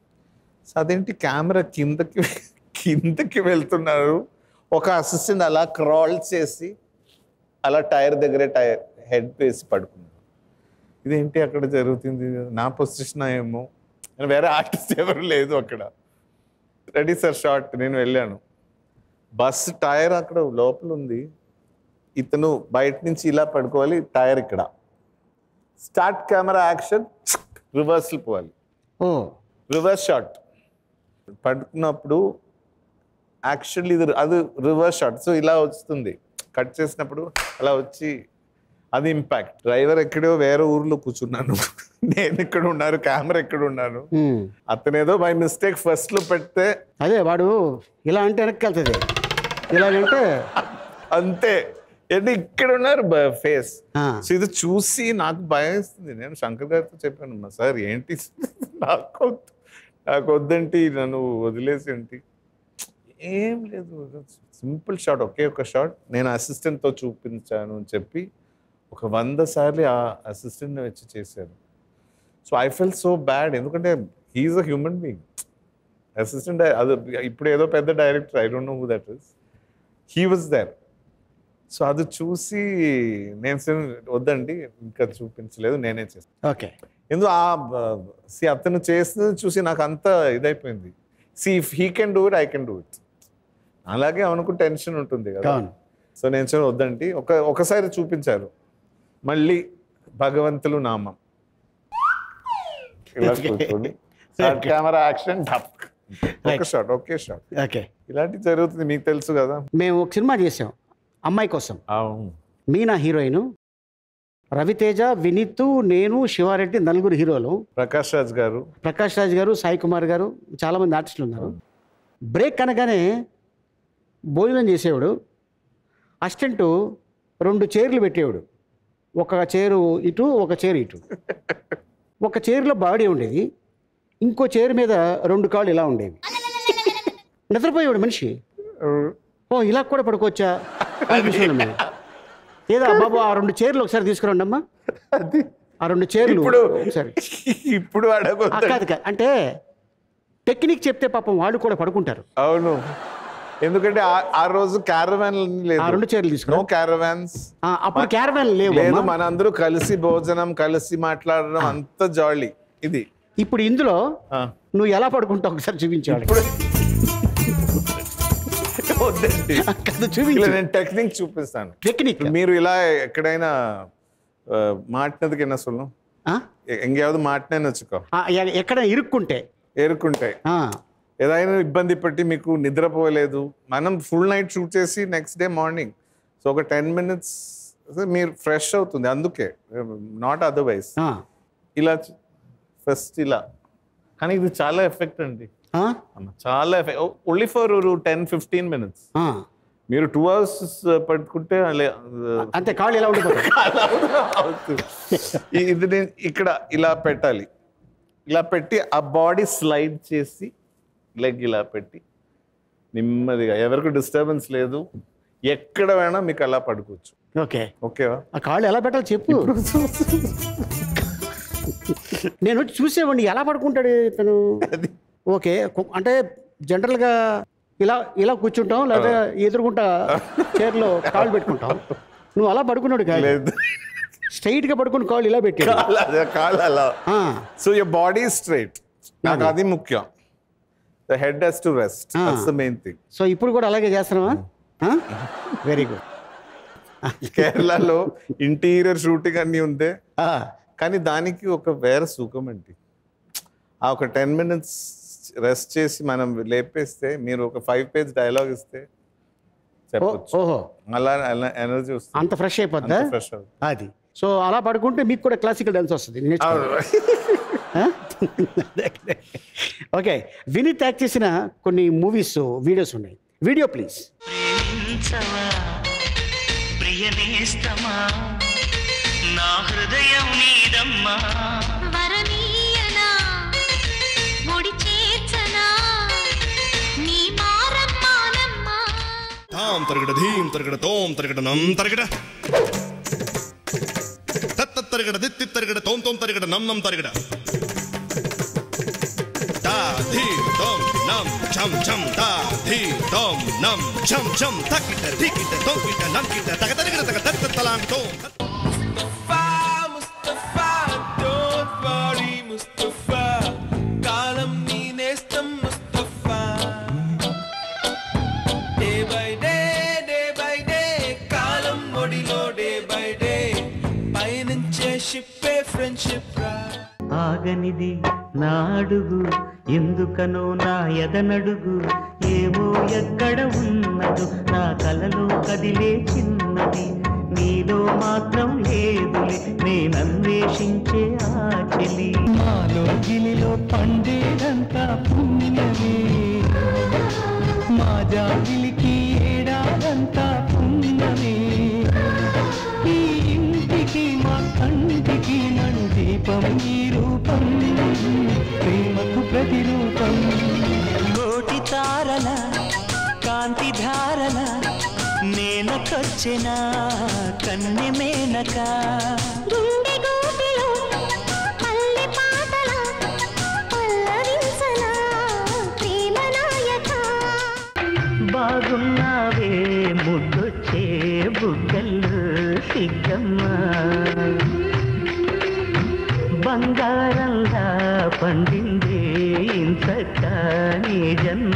సో అదేంటి కెమెరా కిందకి కిందకి వెళ్తున్నారు ఒక అసిస్టెంట్ అలా క్రాల్ చేసి అలా టైర్ దగ్గరే టైర్ హెడ్ వేసి పడుకున్నాడు ఇదేంటి అక్కడ జరుగుతుంది నా పొజిషన్ ఏమో వేరే ఆర్టిస్ట్ ఎవరు లేదు అక్కడ రెడీ సార్ షార్ట్ నేను వెళ్ళాను బస్ టైర్ అక్కడ లోపల ఉంది ఇతను బయట నుంచి ఇలా పడుకోవాలి టైర్ ఇక్కడ స్టార్ట్ కెమెరా యాక్షన్ రివర్స్లు పోవాలి ఓ రివర్స్ షాట్ పడుకున్నప్పుడు యాక్చువల్లీ ఇది అది రివర్స్ షాట్ సో ఇలా వస్తుంది కట్ చేసినప్పుడు అలా వచ్చి అది ఇంపాక్ట్ డ్రైవర్ ఎక్కడో వేరే ఊర్లో కూర్చున్నాను నేను ఇక్కడ ఉన్నారు కెమెరా ఎక్కడ ఉన్నాను ఉమ్. అతనేదో బై మిస్టేక్ ఫస్ట్ లో పెడితే అదే వాడు ఇలా అంటే వెనక్కి వెళ్తుంది ఇలాగంటే అంతే ఏంటి ఇక్కడ ఉన్నారు ఫేస్ ఆ. సో ఇది చూసి నాకు భయం వేస్తుంది నేను శంకర్ గారితో చెప్పాను మా సార్ ఏంటి నాకు వద్దు. నాకు వద్దంటి నన్ను వదిలేసి ఏంటి ఏం లేదు సింపుల్ షాట్ ఒకే ఒక షాట్ నేను అసిస్టెంట్తో చూపించాను అని చెప్పి ఒక వంద సార్లు ఆ అసిస్టెంట్ని వచ్చి చేశారు so I fell so bad ఎందుకంటే he's a human being assistant అది ఇప్పుడు ఏదో పెద్ద director I don't know who that is he was there so అది చూసి నేను సరే వద్దండి ఇంకా చూపించలేదు నేనే చేస్తాను ఓకే ఎందు ఆ సి అతను చేస్తుంది చూసి నాకు అంత ఇదైపోయింది see if he can do it I can do it అలాగే అనుకు టెన్షన్ ఉంటుంది కదా అవును సో నేను చెప్పి వద్దండి ఒక ఒకసారి చూపించారు మళ్ళీ భగవంతులు నామం ఇలా కూర్చొని కెమెరా యాక్షన్ ఢప్ ఒక షాట్ ఒకే షాట్ ఓకే ఇలాంటివి జరుగుతుంది మీకు తెలుసు కదా మేము ఒక సినిమా చేసాం అమ్మాయి కోసం అవును మీనా హీరోయిన్ రవితేజ వినీత్ నేను శివారెడ్డి నలుగురు హీరోలు ప్రకాష్ రాజ్ గారు ప్రకాష్ రాజ్ గారు సాయి కుమార్ గారు చాలామంది ఆర్టిస్టులు ఉన్నారు బ్రేక్ అనగానే భోజనం చేసేవాడు అసిస్టెంట్ రెండు చైర్లు పెట్టేవాడు ఒక చైరు ఇటు ఒక చైర్ ఇటు ఒక చైర్లో బాడీ ఉండేది ఇంకో చైర్ మీద రెండు కాళ్ళు ఇలా ఉండేవి నిద్రపోయేవాడు మనిషి ఓ ఇలా కూడా పడుకోవచ్చా అనిపించేవాడు మేము. ఏదో బాబు ఆ రెండు చైర్లు ఒకసారి తీసుకురండి అమ్మా అది ఆ రెండు చైర్లు ఇప్పుడు ఒకసారి ఇప్పుడు ఆ, అడగొద్దు కాదు కాదు అంటే టెక్నిక్ చెప్తే పాపం వాళ్ళు కూడా పడుకుంటారు అవును ఎందుకంటే ఆ- ఆ రోజు క్యారవాన్ ఆ లేదు రెండు చైర్లు నో తీసుకురా క్యారవాన్స్ ఆ, అప్పుడు క్యారవాన్ లేవు లేదు అమ్మా. మనందరూ కలిసి భోజనం కలిసి మాట్లాడడం అంత జాలీ ఇది ఇప్పుడు ఇందులో ఆ. నువ్వు ఎలా పడుకుంటావు ఒకసారి చూపించాడు ఇప్పుడు వద్దండి కదా ఇలా చూపించు నేను టెక్నిక్ చూపిస్తాను టెక్నిక్ ఇప్పుడు మీరు ఇలా ఎక్కడైనా ఆ, మాటినதுக்கு என்ன சொல்லும் ఆ? ఎ- எங்கேயாவது మాటినని వచ్చుకో ఆ, ఎ- ఎక్కడ ఇరుక్కుంటే ఏరుకుంటాయి ఆ, ఏదైనా ఇబ్బంది పెట్టి మీకు నిద్రపోలేదు మనం ఫుల్ నైట్ షూట్ చేసి నెక్స్ట్ డే మార్నింగ్ సో ఒక టెన్ మినిట్స్ మీరు ఫ్రెష్ అవుతుంది అందుకే నాట్ అదర్వైజ్ ఆ, ఇలా ఫస్ట్ ఇలా కానీ ఇది చాలా ఎఫెక్ట్ అండి ఆ, అమ్మ, చాలా effect only for ten fifteen minutes ఆ. మీరు టూ అవర్స్ పట్టుకుంటే లే- అంతే కాళ్ళు ఎలా ఉండిపోతాయి అలా అవుతుంది. ఇ- ఇది నేను ఇక్కడ ఇలా పెట్టాలి ఇలా పెట్టి ఆ బాడీ స్లైడ్ చేసి లెగ్ ఇలా పెట్టి నెమ్మదిగా ఎవరికి డిస్టర్బెన్స్ లేదు ఎక్కడ వేణా మీకు అలా పడుకోవచ్చు ఓకే ఓకేవా ఆ కాళ్ళు ఎలా పెట్టాలి చెప్పు నేను వచ్చి చూసేవాడిని ఎలా పడుకుంటాడు ఇతను ఓకే కు- అంటే జనరల్గా ఇలా ఇలా కూర్చుంటాం లేదా ఎదురుకుంటా చైర్లో కాళ్ళు పెట్టుకుంటాం నువ్వు అలా పడుకున్నాడు కాదు లేదు స్ట్రైట్ గా పడుకుని కాళ్ళు ఇలా పెట్టాడు కాలు అలా, కాలు అలా ఆ, సో యర్ బాడీ స్ట్రైట్ నాకు అది ముఖ్యం the head has to rest Ah. That's the main thing so ఇప్పుడు కూడా అలాగే చేస్తున్నావా వెరీ గుడ్ కేరళలో ఇంటీరియర్ షూటింగ్ అన్ని ఉందే కానీ దానికి ఒక వేరే సుఖం అండి ఆ ఒక టెన్ మినిట్స్ రెస్ట్ చేసి మనం లేపేస్తే మీరు ఒక ఫైవ్ పేజ్ డైలాగ్ ఇస్తే చెప్పొచ్చు ఓహో అలా అలా ఎనర్జీ వస్తుంది అంత ఫ్రెష్ అయిపోద్దా అంత fresh అవుతుంది. అది సో అలా పడుకుంటే మీకు కూడా క్లాసికల్ డాన్స్ వస్తుంది నేర్చుకోండి. ఆ? ఓకే వినీత్ యాక్ట్ చేసిన కొన్ని మూవీస్ వీడియోస్ ఉన్నాయి వీడియో ప్లీజ్ ప్రేమించవా ప్రియనేస్తమా నా హృదయం నీదమ్మా వరనీయనా ముడి చేర్చనా నీ మారమ్మానమ్మా తాం తరగడ ధీం తరగడ తోం తరగడ నం తరగడ తత్త తరగడ దిత్తి తరగడ తోం తోం తరగడ నం నం తరగడ తా ధీ తోం నం ఛం ఛం తా ధీ తోం నం ఛం ఛం తక్కిట ధికిట తోకిట నంకిట తగ తరగడ తగ తత్త తలాంగ్ తోం Mustafa, don't worry, Mustafa. కాలం నీ నేస్తం Mustafa day by day day by day కాలం ఒడిలో డే బై డే పయనించే షిప్పే ఫ్రెండ్షిప్ రా ఆగనిది నా అడుగు ఎందుకనో నా ఎదనడుగు ఏమో ఎక్కడ ఉన్నదో నా కలలో కదిలే చిన్నది నీలో మాత్రం లేదులే నేనన్వేషించే ఆ చెలి మాలో గిలిలో పండేదంతా పుణ్యమే మా జాగిలికి ఏడాదంతా పుణ్యమే ఈ ఇంటికి మా కంటికి నడు దీపం ఈ రూపం ప్రేమకు ప్రతిరూపం కోటి తారల కాంతి ధారల నేనకొచ్చిన కన్నె మేనక గుండె గోపిలో పల్లె పాటల పల్లవించనా ప్రేమ నాయక బాగున్నావే ముద్దొచ్చే బుగ్గలు సిగ్గమ్మా బంగారంలా పండిందే ఇంతక నీ జన్మ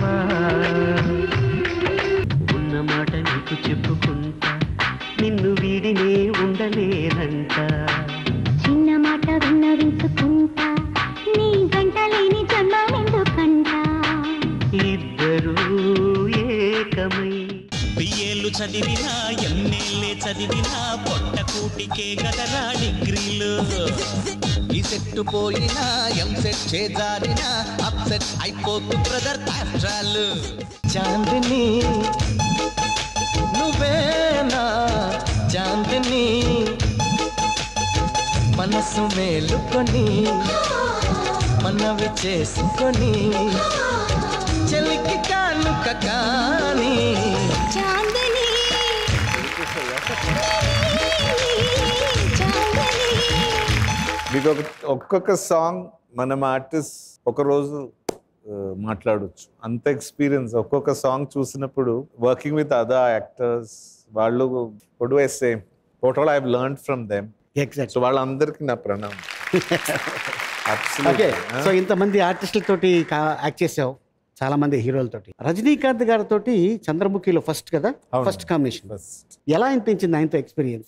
ఉన్న మాట నీకు చెప్పుకుంటా నిన్ను వీడినే ఉండలేనంట చిన్న మాట విన్నవించుకుంటా నీ గంట లేని జన్మమెందుకంట ఇద్దరూ ఏకమై బిఏలు చదివినా ఎంఏలే చదివినా పొట్ట కూటికే గదరా డిగ్రీలు ఈ సెట్ పోయినా ఎం సెట్ చేజారినా అప్సెట్ అయిపోతు బ్రదర్ ఆఫ్టర్ చాందిని నువ్వేనా చాందిని మనసు మేలుకొని మనవి చేసుకొని చెలికి కానుక కానీ చాందని చాందని మీకు ఒక ఒక్కొక్క సాంగ్ మనం ఆర్టిస్ట్ ఒక రోజు మాట్లాడవచ్చు అంత ఎక్స్పీరియన్స్ ఒక్కొక్క సాంగ్ చూసినప్పుడు వర్కింగ్ విత్ అదర్ యాక్టర్స్ వాళ్ళు పొడు వేస్తే total I learn from them exact so వాళ్ళందరికీ నా ప్రణామం ఓకే సో ఇంతమంది ఆర్టిస్టులతోటి యాక్ట్ చేసావు చాలా మంది హీరోలతోటి రజనీకాంత్ గారితో చంద్రముఖిలో ఫస్ట్ కదా అవును. ఫస్ట్ కాంబినేషన్ ఫస్ట్ ఎలా అనిపించింది ఆయనతో ఎక్స్పీరియన్స్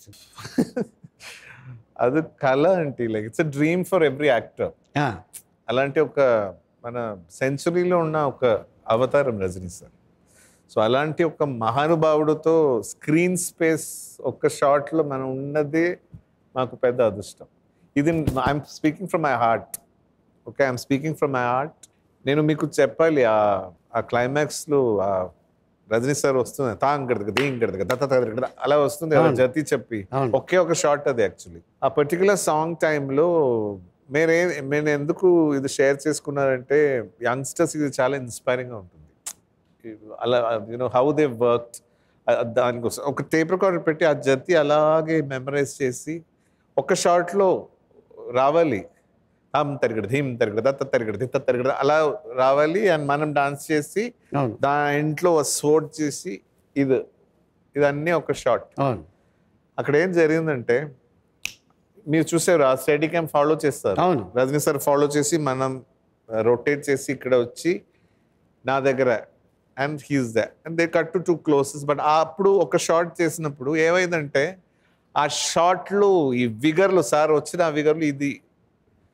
అది కళ అంటే like it's dream for every actor అలాంటి ఒక మన సెంచురీలో ఉన్న ఒక అవతారం రజనీ సార్ సో అలాంటి ఒక మహానుభావుడితో స్క్రీన్ స్పేస్ ఒక్క షాట్లో మనం ఉన్నదే మాకు పెద్ద అదృష్టం ఇది I'm speaking from my heart okay I'm speaking from my heart నేను మీకు చెప్పాలి ఆ ఆ క్లైమాక్స్లో ఆ రజనీ సార్ వస్తుంది తాంగడదు దీంగడదు దత్త అలా వస్తుంది కదా అవును. జతి చెప్పి అవును. ఒకే ఒక షార్ట్ అది యాక్చువల్లీ ఆ పర్టికులర్ సాంగ్ టైంలో మీరే నేను ఎందుకు ఇది షేర్ చేసుకున్నారంటే యంగ్స్టర్స్ ఇది చాలా ఇన్స్పైరింగ్గా ఉంటుంది అలా యూనో హౌ దే వర్క్ దానికోసం ఒక టేప్ రికార్డర్ పెట్టి ఆ జతి అలాగే మెమరైజ్ చేసి ఒక షార్ట్లో రావాలి హమ్ తరగడ ధీమ్ తరగడ దత్త తరగడ దిత్త తరగడ అలా రావాలి అండ్ మనం డాన్స్ చేసి అవును దా ఇంట్లో స్పోర్ట్ చేసి ఇది ఇదన్నీ ఒక షార్ట్ అవును అక్కడ ఏం జరిగిందంటే మీరు చూసారు ఆ స్టడీ క్యాంప్ ఫాలో చేస్తారు అవును. రజనీ సార్ ఫాలో చేసి మనం రొటేట్ చేసి ఇక్కడ వచ్చి నా దగ్గర and he's the and they cut to two closes but అప్పుడు ఒక షార్ట్ చేసినప్పుడు ఏమైందంటే ఆ షార్ట్లో ఈ విగర్లు సార్ వచ్చిన ఆ విగర్లు ఇది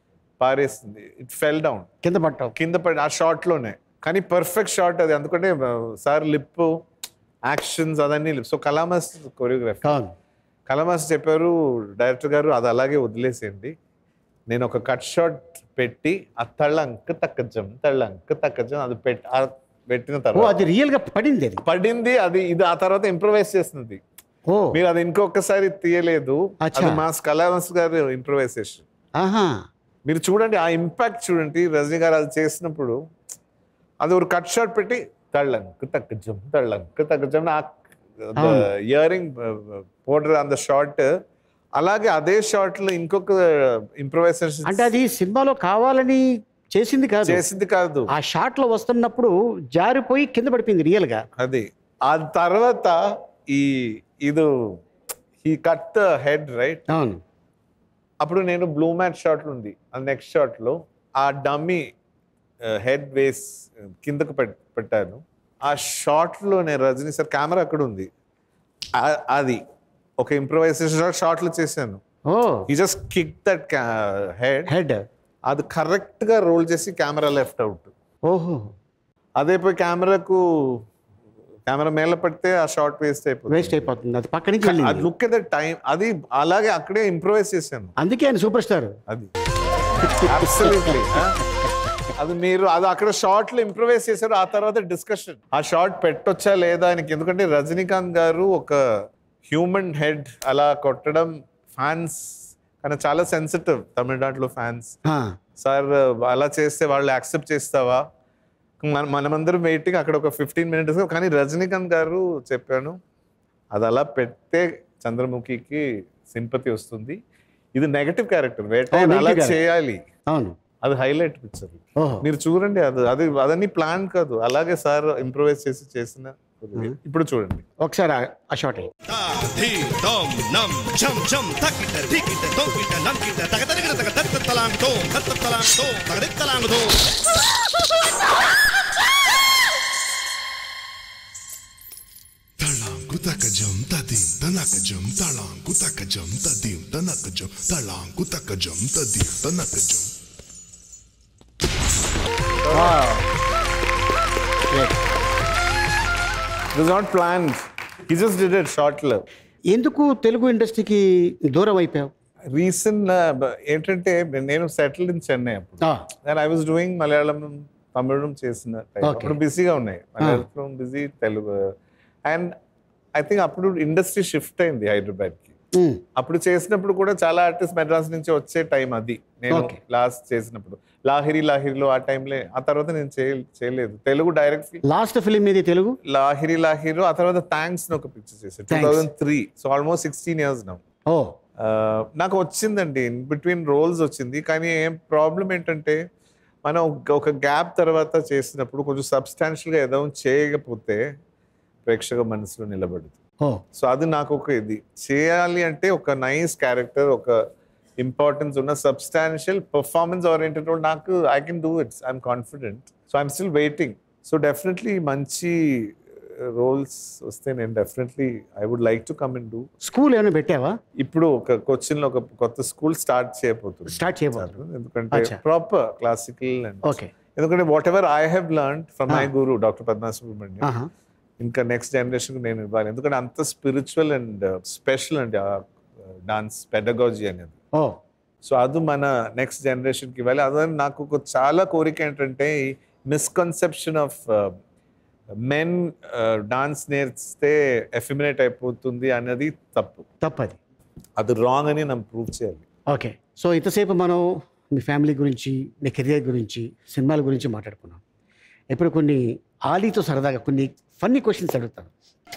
పారేస్తుంది ఇట్ ఫెల్ డౌన్ కింద పట్టావు కింద పడి ఆ షాట్ లోనే కానీ పర్ఫెక్ట్ షాట్ అది అందుకంటే సార్ లిప్ యాక్షన్స్ అదన్నీ సో కలామస్ కొరియోగ్రఫీ కాదు కలామస్ చెప్పారు డైరెక్టర్ గారు అది అలాగే వదిలేసేయండి నేను ఒక కట్ షాట్ పెట్టి ఆ తళ్ళంక తక్కజం తళ్ళంక తక్కజం అది పెట్టి ఆ పెట్టిన ఓ తర్వాత అది రియల్ గా పడింది అది పడింది అది ఇది ఆ తర్వాత ఇంప్రవైజ్ చేస్తుంది ఓ మీరు అది ఇంకొకసారి తీయలేదు అచ్చా. అది మా కళావంశ్ గారు ఇంప్రవైజేషన్ ఆహా మీరు చూడండి ఆ ఇంపాక్ట్ చూడండి రజనీ గారు అది చేసినప్పుడు అది ఒక కట్ షాట్ పెట్టి తళ్ళంకు తగ్గజం తళ్ళంకు తగ్గజం ఆ అవును. Earring powder on the shot అలాగే అదే షార్ట్ లో ఇంకొక ఇంప్రవైజేషన్ అంటే అది సినిమాలో కావాలని చేసింది కాదు చేసింది కాదు ఆ షాట్ లో వస్తున్నప్పుడు జారిపోయి కింద పడిపోయింది రియల్ గా అది ఆ తర్వాత ఈ ఇది ఈ కట్ హెడ్ రైట్ అవును అప్పుడు నేను బ్లూ మ్యాట్ షాట్ ఉంది ఆ నెక్స్ట్ షాట్ లో ఆ డమ్మీ హెడ్ వేస్ కిందకు పెట్- పెట్టాను ఆ షాట్ లో నేను రజనీ సార్ కెమెరా అక్కడ ఉంది ఆ- అది ఒక ఇంప్రవైజేషన్ షాట్ షాట్ లో చేశాను ఓ ఈ just kick that head head అది కరెక్ట్ గా రోల్ చేసి కెమెరా లెఫ్ట్ అవుట్ ఓహో అదే పోయి కెమెరాకు కెమెరా మేల పడితే ఆ షార్ట్ వేస్ట్ అయిపోతుంది వేస్ట్ అయిపోతుంది అది పక్క నుంచి అది వెళ్ళింది లుక్ ఎట్ ద టైం అది అలాగే అక్కడే ఇంప్రూవైజ్ చేశాను అందుకే ఆయన సూపర్ స్టార్ అది అబ్సల్యూట్లీ అది మీరు అది అక్కడ షార్ట్ లో ఇంప్రూవైజ్ చేశారు ఆ తర్వాత డిస్కషన్ ఆ షార్ట్ పెట్టొచ్చా లేదా ఆయనకి ఎందుకంటే రజనీకాంత్ గారు ఒక హ్యూమన్ హెడ్ అలా కొట్టడం ఫ్యాన్స్ కానీ చాలా సెన్సిటివ్ తమిళనాడులో ఫ్యాన్స్ సార్ అలా చేస్తే వాళ్ళు యాక్సెప్ట్ చేస్తావా మన మనమందరం వెయిటింగ్ అక్కడ ఒక ఫిఫ్టీన్ మినిట్స్ కానీ రజనీకాంత్ గారు చెప్పాను అది అలా పెడితే చంద్రముఖికి సింపతి వస్తుంది ఇది నెగటివ్ క్యారెక్టర్ వేట Oh, negative అలా character. చేయాలి అవును అది హైలైట్ పిక్చర్ ఓహో మీరు చూడండి అది అది అదన్నీ ప్లాన్ కాదు అలాగే సార్ ఇంప్రూవైజ్ చేసి చేసిన ఇప్పుడు చూడండి ఒకసారి ఆ- ఆ షాట్ అయ్యి ధీ దోం నం ఝం ఝం తక్కిట ధికిట తొక్కిట నంకిట తగదరిగిన తగ తత్త తలాంగ్ తోం తత్త తలాంగ్ తోం తగడి తలాంగ్ తోం తళాంకు తకజం తదీం తనకజం తళాంకు తకజం తదీం తనకజం తళాంకు తకజం తదీం తనకజం it is not plan he just did it short లో ఎందుకు తెలుగు ఇండస్ట్రీకి దూరం అయిపోయావు రీసెంట్ ఏంటంటే నేను సెటిల్ ఇన్ చెన్నై అప్పుడు నేను I was doing Malayalam Tamil చేసిన time. Okay. అప్పుడు బిజీగా ఉన్నాయి Malayalam busy Telugu and I think అప్పుడు ఇండస్ట్రీ షిఫ్ట్ అయింది హైదరాబాద్ కి ఉమ్, అప్పుడు చేసినప్పుడు కూడా చాలా ఆర్టిస్ట్ మెడ్రాస్ నుంచి వచ్చే టైం అది నేను Okay. లాస్ట్ చేసినప్పుడు లాహిరి లాహిరిలో ఆ టైంలో ఆ తర్వాత నేను చేయ- చేయలేదు తెలుగు డైరెక్ట్ లాస్ట్ ఫిలిం ఇది తెలుగు లాహిరి లాహిరిలో ఆ తర్వాత థ్యాంక్స్ ఒక పిక్చర్ చేశాను two Thanks. Thousand three so almost sixteen years now oh నాకు వచ్చిందండి ఇన్ బిట్వీన్ రోల్స్ వచ్చింది కానీ ఏం ప్రాబ్లం ఏంటంటే మనం ఒక- ఒక గ్యాప్ తర్వాత చేసినప్పుడు కొంచెం సబ్స్టాన్షియల్గా ఏదో చేయకపోతే ప్రేక్షక మనసులో నిలబడదు ఓ సో అది నాకు ఒక ఇది చేయాలి అంటే ఒక నైస్ క్యారెక్టర్ ఒక ఇంపార్టెన్స్ ఉన్న సబ్స్టాన్షియల్ పర్ఫార్మెన్స్ ఓరియంటెడ్ రోల్ నాకు I can do it's I'm confident so I'm still waiting so definitely మంచి రోల్స్ వస్తే నేను definitely I would like to come and do school ఏమైనా పెట్టావా ఇప్పుడు ఒక కొచ్చిన్ లో ఒక కొత్త స్కూల్ స్టార్ట్ చేయబోతుంది స్టార్ట్ చేయబోతున్నారు ఎందుకంటే అచ్చా. ప్రాపర్ క్లాసికల్ అండ్ ఓకే ఎందుకంటే whatever I have learn from my guru doctor Padma Subrahmanyam ఆహా. ఇంకా నెక్స్ట్ జనరేషన్ నేను ఇవ్వాలి ఎందుకంటే అంత స్పిరిచువల్ అండ్ స్పెషల్ అండి ఆ డాన్స్ పెడగాజీ అనేది ఓ సో అది మన నెక్స్ట్ జనరేషన్కి ఇవ్వాలి అదే నాకు ఒక చాలా కోరిక ఏంటంటే మిస్కన్సెప్షన్ ఆఫ్ మెన్ డాన్స్ నేర్స్తే ఎఫిమినేట్ అయిపోతుంది అనేది తప్పు తప్పది అది రాంగ్ అని మనం ప్రూవ్ చేయాలి ఓకే సో ఇంతసేపు మనం మీ ఫ్యామిలీ గురించి మీ కెరియర్ గురించి సినిమాల గురించి మాట్లాడుకున్నాం ఇప్పుడు కొన్ని ఆలీతో సరదాగా కొన్ని ఫన్నీ క్వశ్చన్స్ అడుగుతాను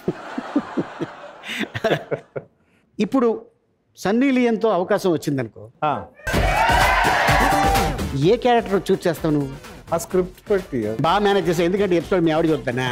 ఇప్పుడు సన్నీ లియన్తో అవకాశం వచ్చిందనుకో ఏ క్యారెక్టర్ చూస్ చేస్తావు నువ్వు ఆ స్క్రిప్ట్ బట్టి బాగా మేనేజ్ చేసావు ఎందుకంటే ఎపిసోడ్ మీ ఆవిడ చూద్దానా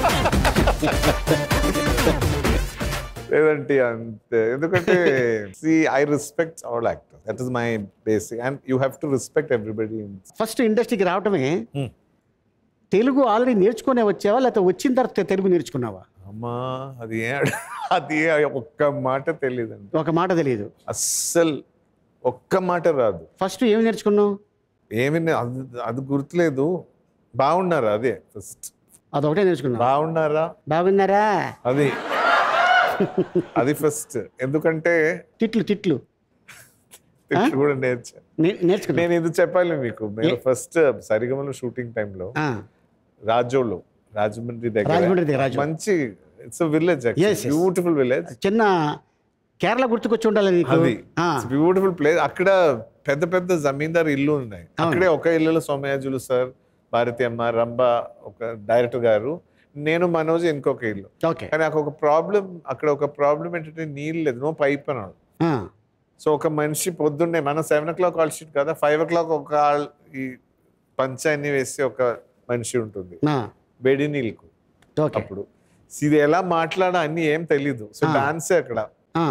లేదంటే అంతే ఎందుకంటే see I respect all actor that is my basic and you have to respect everybody first ఇండస్ట్రీకి రావటమే తెలుగు ఆల్రెడీ నేర్చుకునే వచ్చావా లేకపోతే వచ్చిన తర్వాత తెలుగు నేర్చుకున్నావా అమ్మా అది ఏ అది ఏ ఒక్క మాట తెలియదండి ఒక మాట తెలియదు అస్సలు ఒక్క మాట రాదు ఫస్ట్ ఏం నేర్చుకున్నావు ఏమి నే- అది అది గుర్తులేదు బాగున్నారా అదే ఫస్ట్ అదొకటే నేర్చుకున్నా బాగున్నారా బాగున్నారా అది అది ఫస్ట్ ఎందుకంటే తిట్లు తిట్లు తిట్లు కూడా నేర్చా నే- నేర్చుకున్నా నేను ఇది చెప్పాలి మీకు నేను ఏ? ఫస్ట్ సరిగమల షూటింగ్ టైంలో ఆ, రాజోలో రాజమండ్రి రాజమండ్రి దగ్గర, దగ్గర రాజోలు. మంచి it's village Yes, yes. Beautiful village చిన్న కేరళ గుర్తుకొచ్చి ఉండాలి నీకు అది ఆ, బ్యూటిఫుల్ ప్లేస్ అక్కడ పెద్ద పెద్ద జమీందార్ ఇల్లు ఉన్నాయి అక్కడే ఒక ఇల్లులో సోమయాజులు సార్ భారతి అమ్మ రంభ ఒక డైరెక్టర్ గారు నేను మనోజ్ ఇంకొక ఇల్లు ఓకే కానీ నాకు ఒక ప్రాబ్లం అక్కడ ఒక ప్రాబ్లం ఏంటంటే నీళ్ళు లేదు నో పైప్ అన్నాడు ఆ, సో ఒక మనిషి పొద్దున్నే మనం seven o'clock call sheet కదా ఫైవ్ ఓ క్లాక్ ఒక ఆల్- ఈ పంచాన్ని వేసి ఒక మనిషి ఉంటుంది ఆ, వేడి నీళ్ళకు ఓకే అప్పుడు సో ఇది ఎలా మాట్లాడా అన్ని ఏం తెలీదు సో ఆ. డాన్సే అక్కడ ఆ,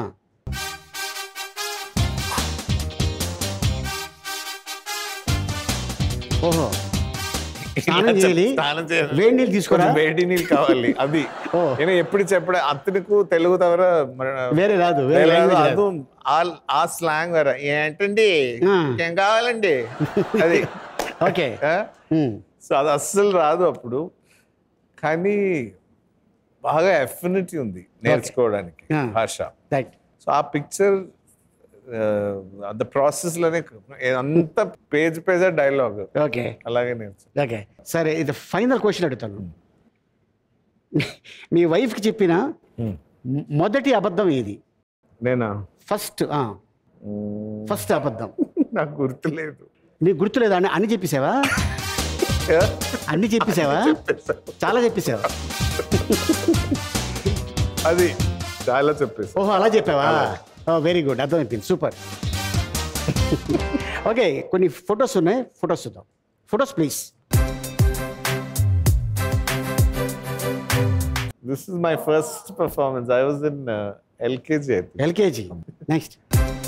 ఓహో స్నానం చేయాలి స్నానం చేయాలి. వేడి నీళ్ళు తీసుకురా కొంచెం వేడి నీళ్ళు కావాలి అది ఓ. నేను ఎప్పుడు చెప్పడే అతనికి తెలుగు తవర మన- వేరే రాదు వేరే వేరే language రాదు. రాదు. అది ఆ- ఆ స్లాంగ్ వేరే ఏంటండి ఆ. ఏం కావాలండి అది ఓకే ఆ? ఉమ్, సో అది అస్సలు రాదు అప్పుడు కానీ బాగా ఎఫినిటీ ఉంది నేర్చుకోవడానికి ఆ. భాష రైట్ సో ఆ పిక్చర్ ద ప్రాసెస్ లోనే అంత పేజ్ పేజ్ డైలాగ్ ఓకే అలాగే నేర్చు ఓకే సరే ఇది ఫైనల్ క్వశ్చన్ అడుగుతాను మీ వైఫ్కి చెప్పిన మొ- మొదటి అబద్ధం ఏది నేనా ఫస్ట్ ఫస్ట్ అబద్ధం నాకు గుర్తులేదు నీకు గుర్తులేదా అని అన్ని చెప్పేసావా అన్ని చెప్పేసావా చాలా చెప్పేసావా అది చాలా చెప్పేసి ఓహో అలా చెప్పావా వెరీ గుడ్ అర్థమైపోయింది సూపర్ ఓకే కొన్ని ఫొటోస్ ఉన్నాయి ఫొటోస్ చూద్దాం photos please this is my first performance I was in LKG అయితే ఎల్కేజీ నెక్స్ట్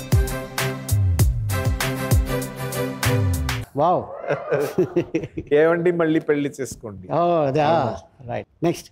వావ్ ఏమండి మళ్ళీ పెళ్లి చేసుకోండి ఓ అదా రైట్ నెక్స్ట్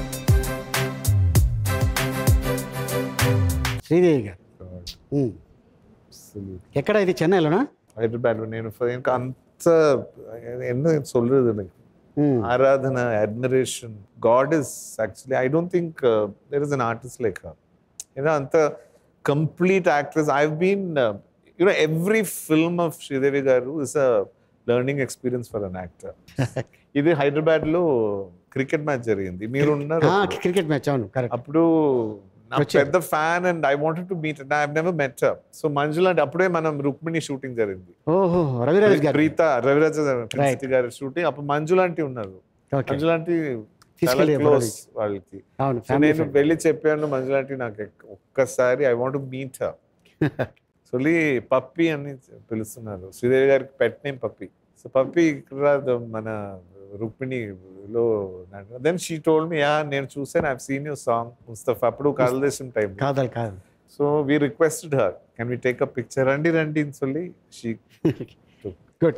శ్రీదేవి గారు ఉమ్. ఎక్కడ ఇది చెన్నైలోనా హైదరాబాద్ లో నేను ఫ- ఇంకా అంత என்ன சொல்றது எனக்கு ఉమ్. ఆరాధన admiration god is actually I don't think there is an artist like you know అంత complete actress I been you know every film of Sridevi garu is a learning experience for an actor ఇది హైదరాబాద్ లో క్రికెట్ మ్యాచ్ జరిగింది మీరు ఉన్నారు ఆ, అప్పుడు. Cricket match అవును correct అప్పుడు నా వచ్చారు. పెద్ద fan and I wanted to meet I never met so Manjula అంటే అప్పుడే మనం రుక్మిణి షూటింగ్ జరిగింది ఓహో రవిరాజ్ గారు ప్రీత రవిరాజ ప్రిన్సిటీ గారి షూటింగ్ అప్పుడు మంజులాంటి ఉన్నారు Okay. మంజులాంటి చాలా తీసుకెళ్ళి క్లోజ్ వాళ్ళకి అవును సో family నేను friend. వెళ్ళి చెప్పాను మంజులాంటి నాకు ఎక్- ఒక్కసారి ఐ వాంట్ మీట్ సొలి పప్పి అని పిలుస్తున్నారు శ్రీదేవి గారికి పెట్ నేమ్ పప్పి సో పప్పి ఇక్కడ మన రుక్మిణిలో then she told me yeah నేను చూసాను I seen you song Mustafa అప్పుడు కాలదేశం టైం కాదల్ కాదు so we requested her can we take a picture రండి రండి అని சொல்லி she good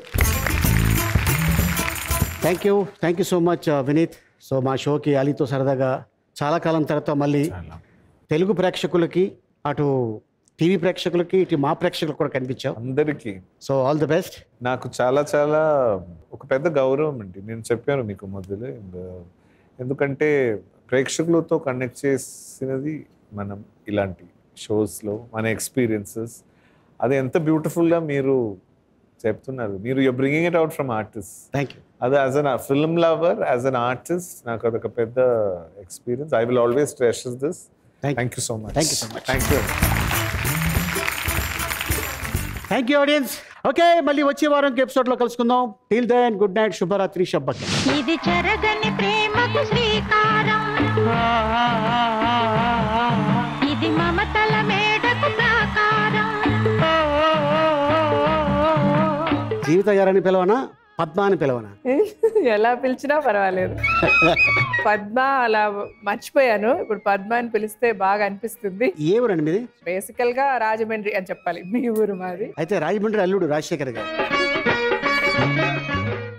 thank you thank you so much Vineeth so మా షోకి అలీతో సరదాగా చాలా కాలం తర్వాత మళ్ళీ తెలుగు ప్రేక్షకులకి అటు టీవీ ప్రేక్షకులకి ఇటు మా ప్రేక్షకులకు కూడా కనిపించావు అందరికీ సో ఆల్ ది బెస్ట్ నాకు చాలా చాలా ఒక పెద్ద గౌరవం అండి నేను చెప్పాను మీకు మొదలు ఎందుకంటే ప్రేక్షకులతో కనెక్ట్ చేసినది మనం ఇలాంటి షోస్లో మన ఎక్స్పీరియన్సెస్ అది ఎంత బ్యూటిఫుల్గా మీరు చెప్తున్నారు మీరు you bringing it out from artist thank you అది as an film lover as an artist నాకు అదొక పెద్ద experience I will always treasure this thank you so much Thank you so much. Thank you thank you audience okay మళ్ళీ వచ్చే వారం ఎపిసోడ్లో కలుసుకుందాం till then good night శుభరాత్రి శబ్బకి ఇది చెరగని ప్రేమకు శ్రీకారం ఇది మమతల మేడకు ప్రాకారం జీవిత గారని పిలవనా పద్మ అని పిలవనా ఎలా పిలిచినా పర్వాలేదు పద్మ అలా మర్చిపోయాను ఇప్పుడు పద్మ అని పిలిస్తే బాగా అనిపిస్తుంది ఏ ఊరండి మీది బేసికల్ గా రాజమండ్రి అని చెప్పాలి మీ ఊరు మాది అయితే రాజమండ్రి అల్లుడు రాజశేఖర్ గారు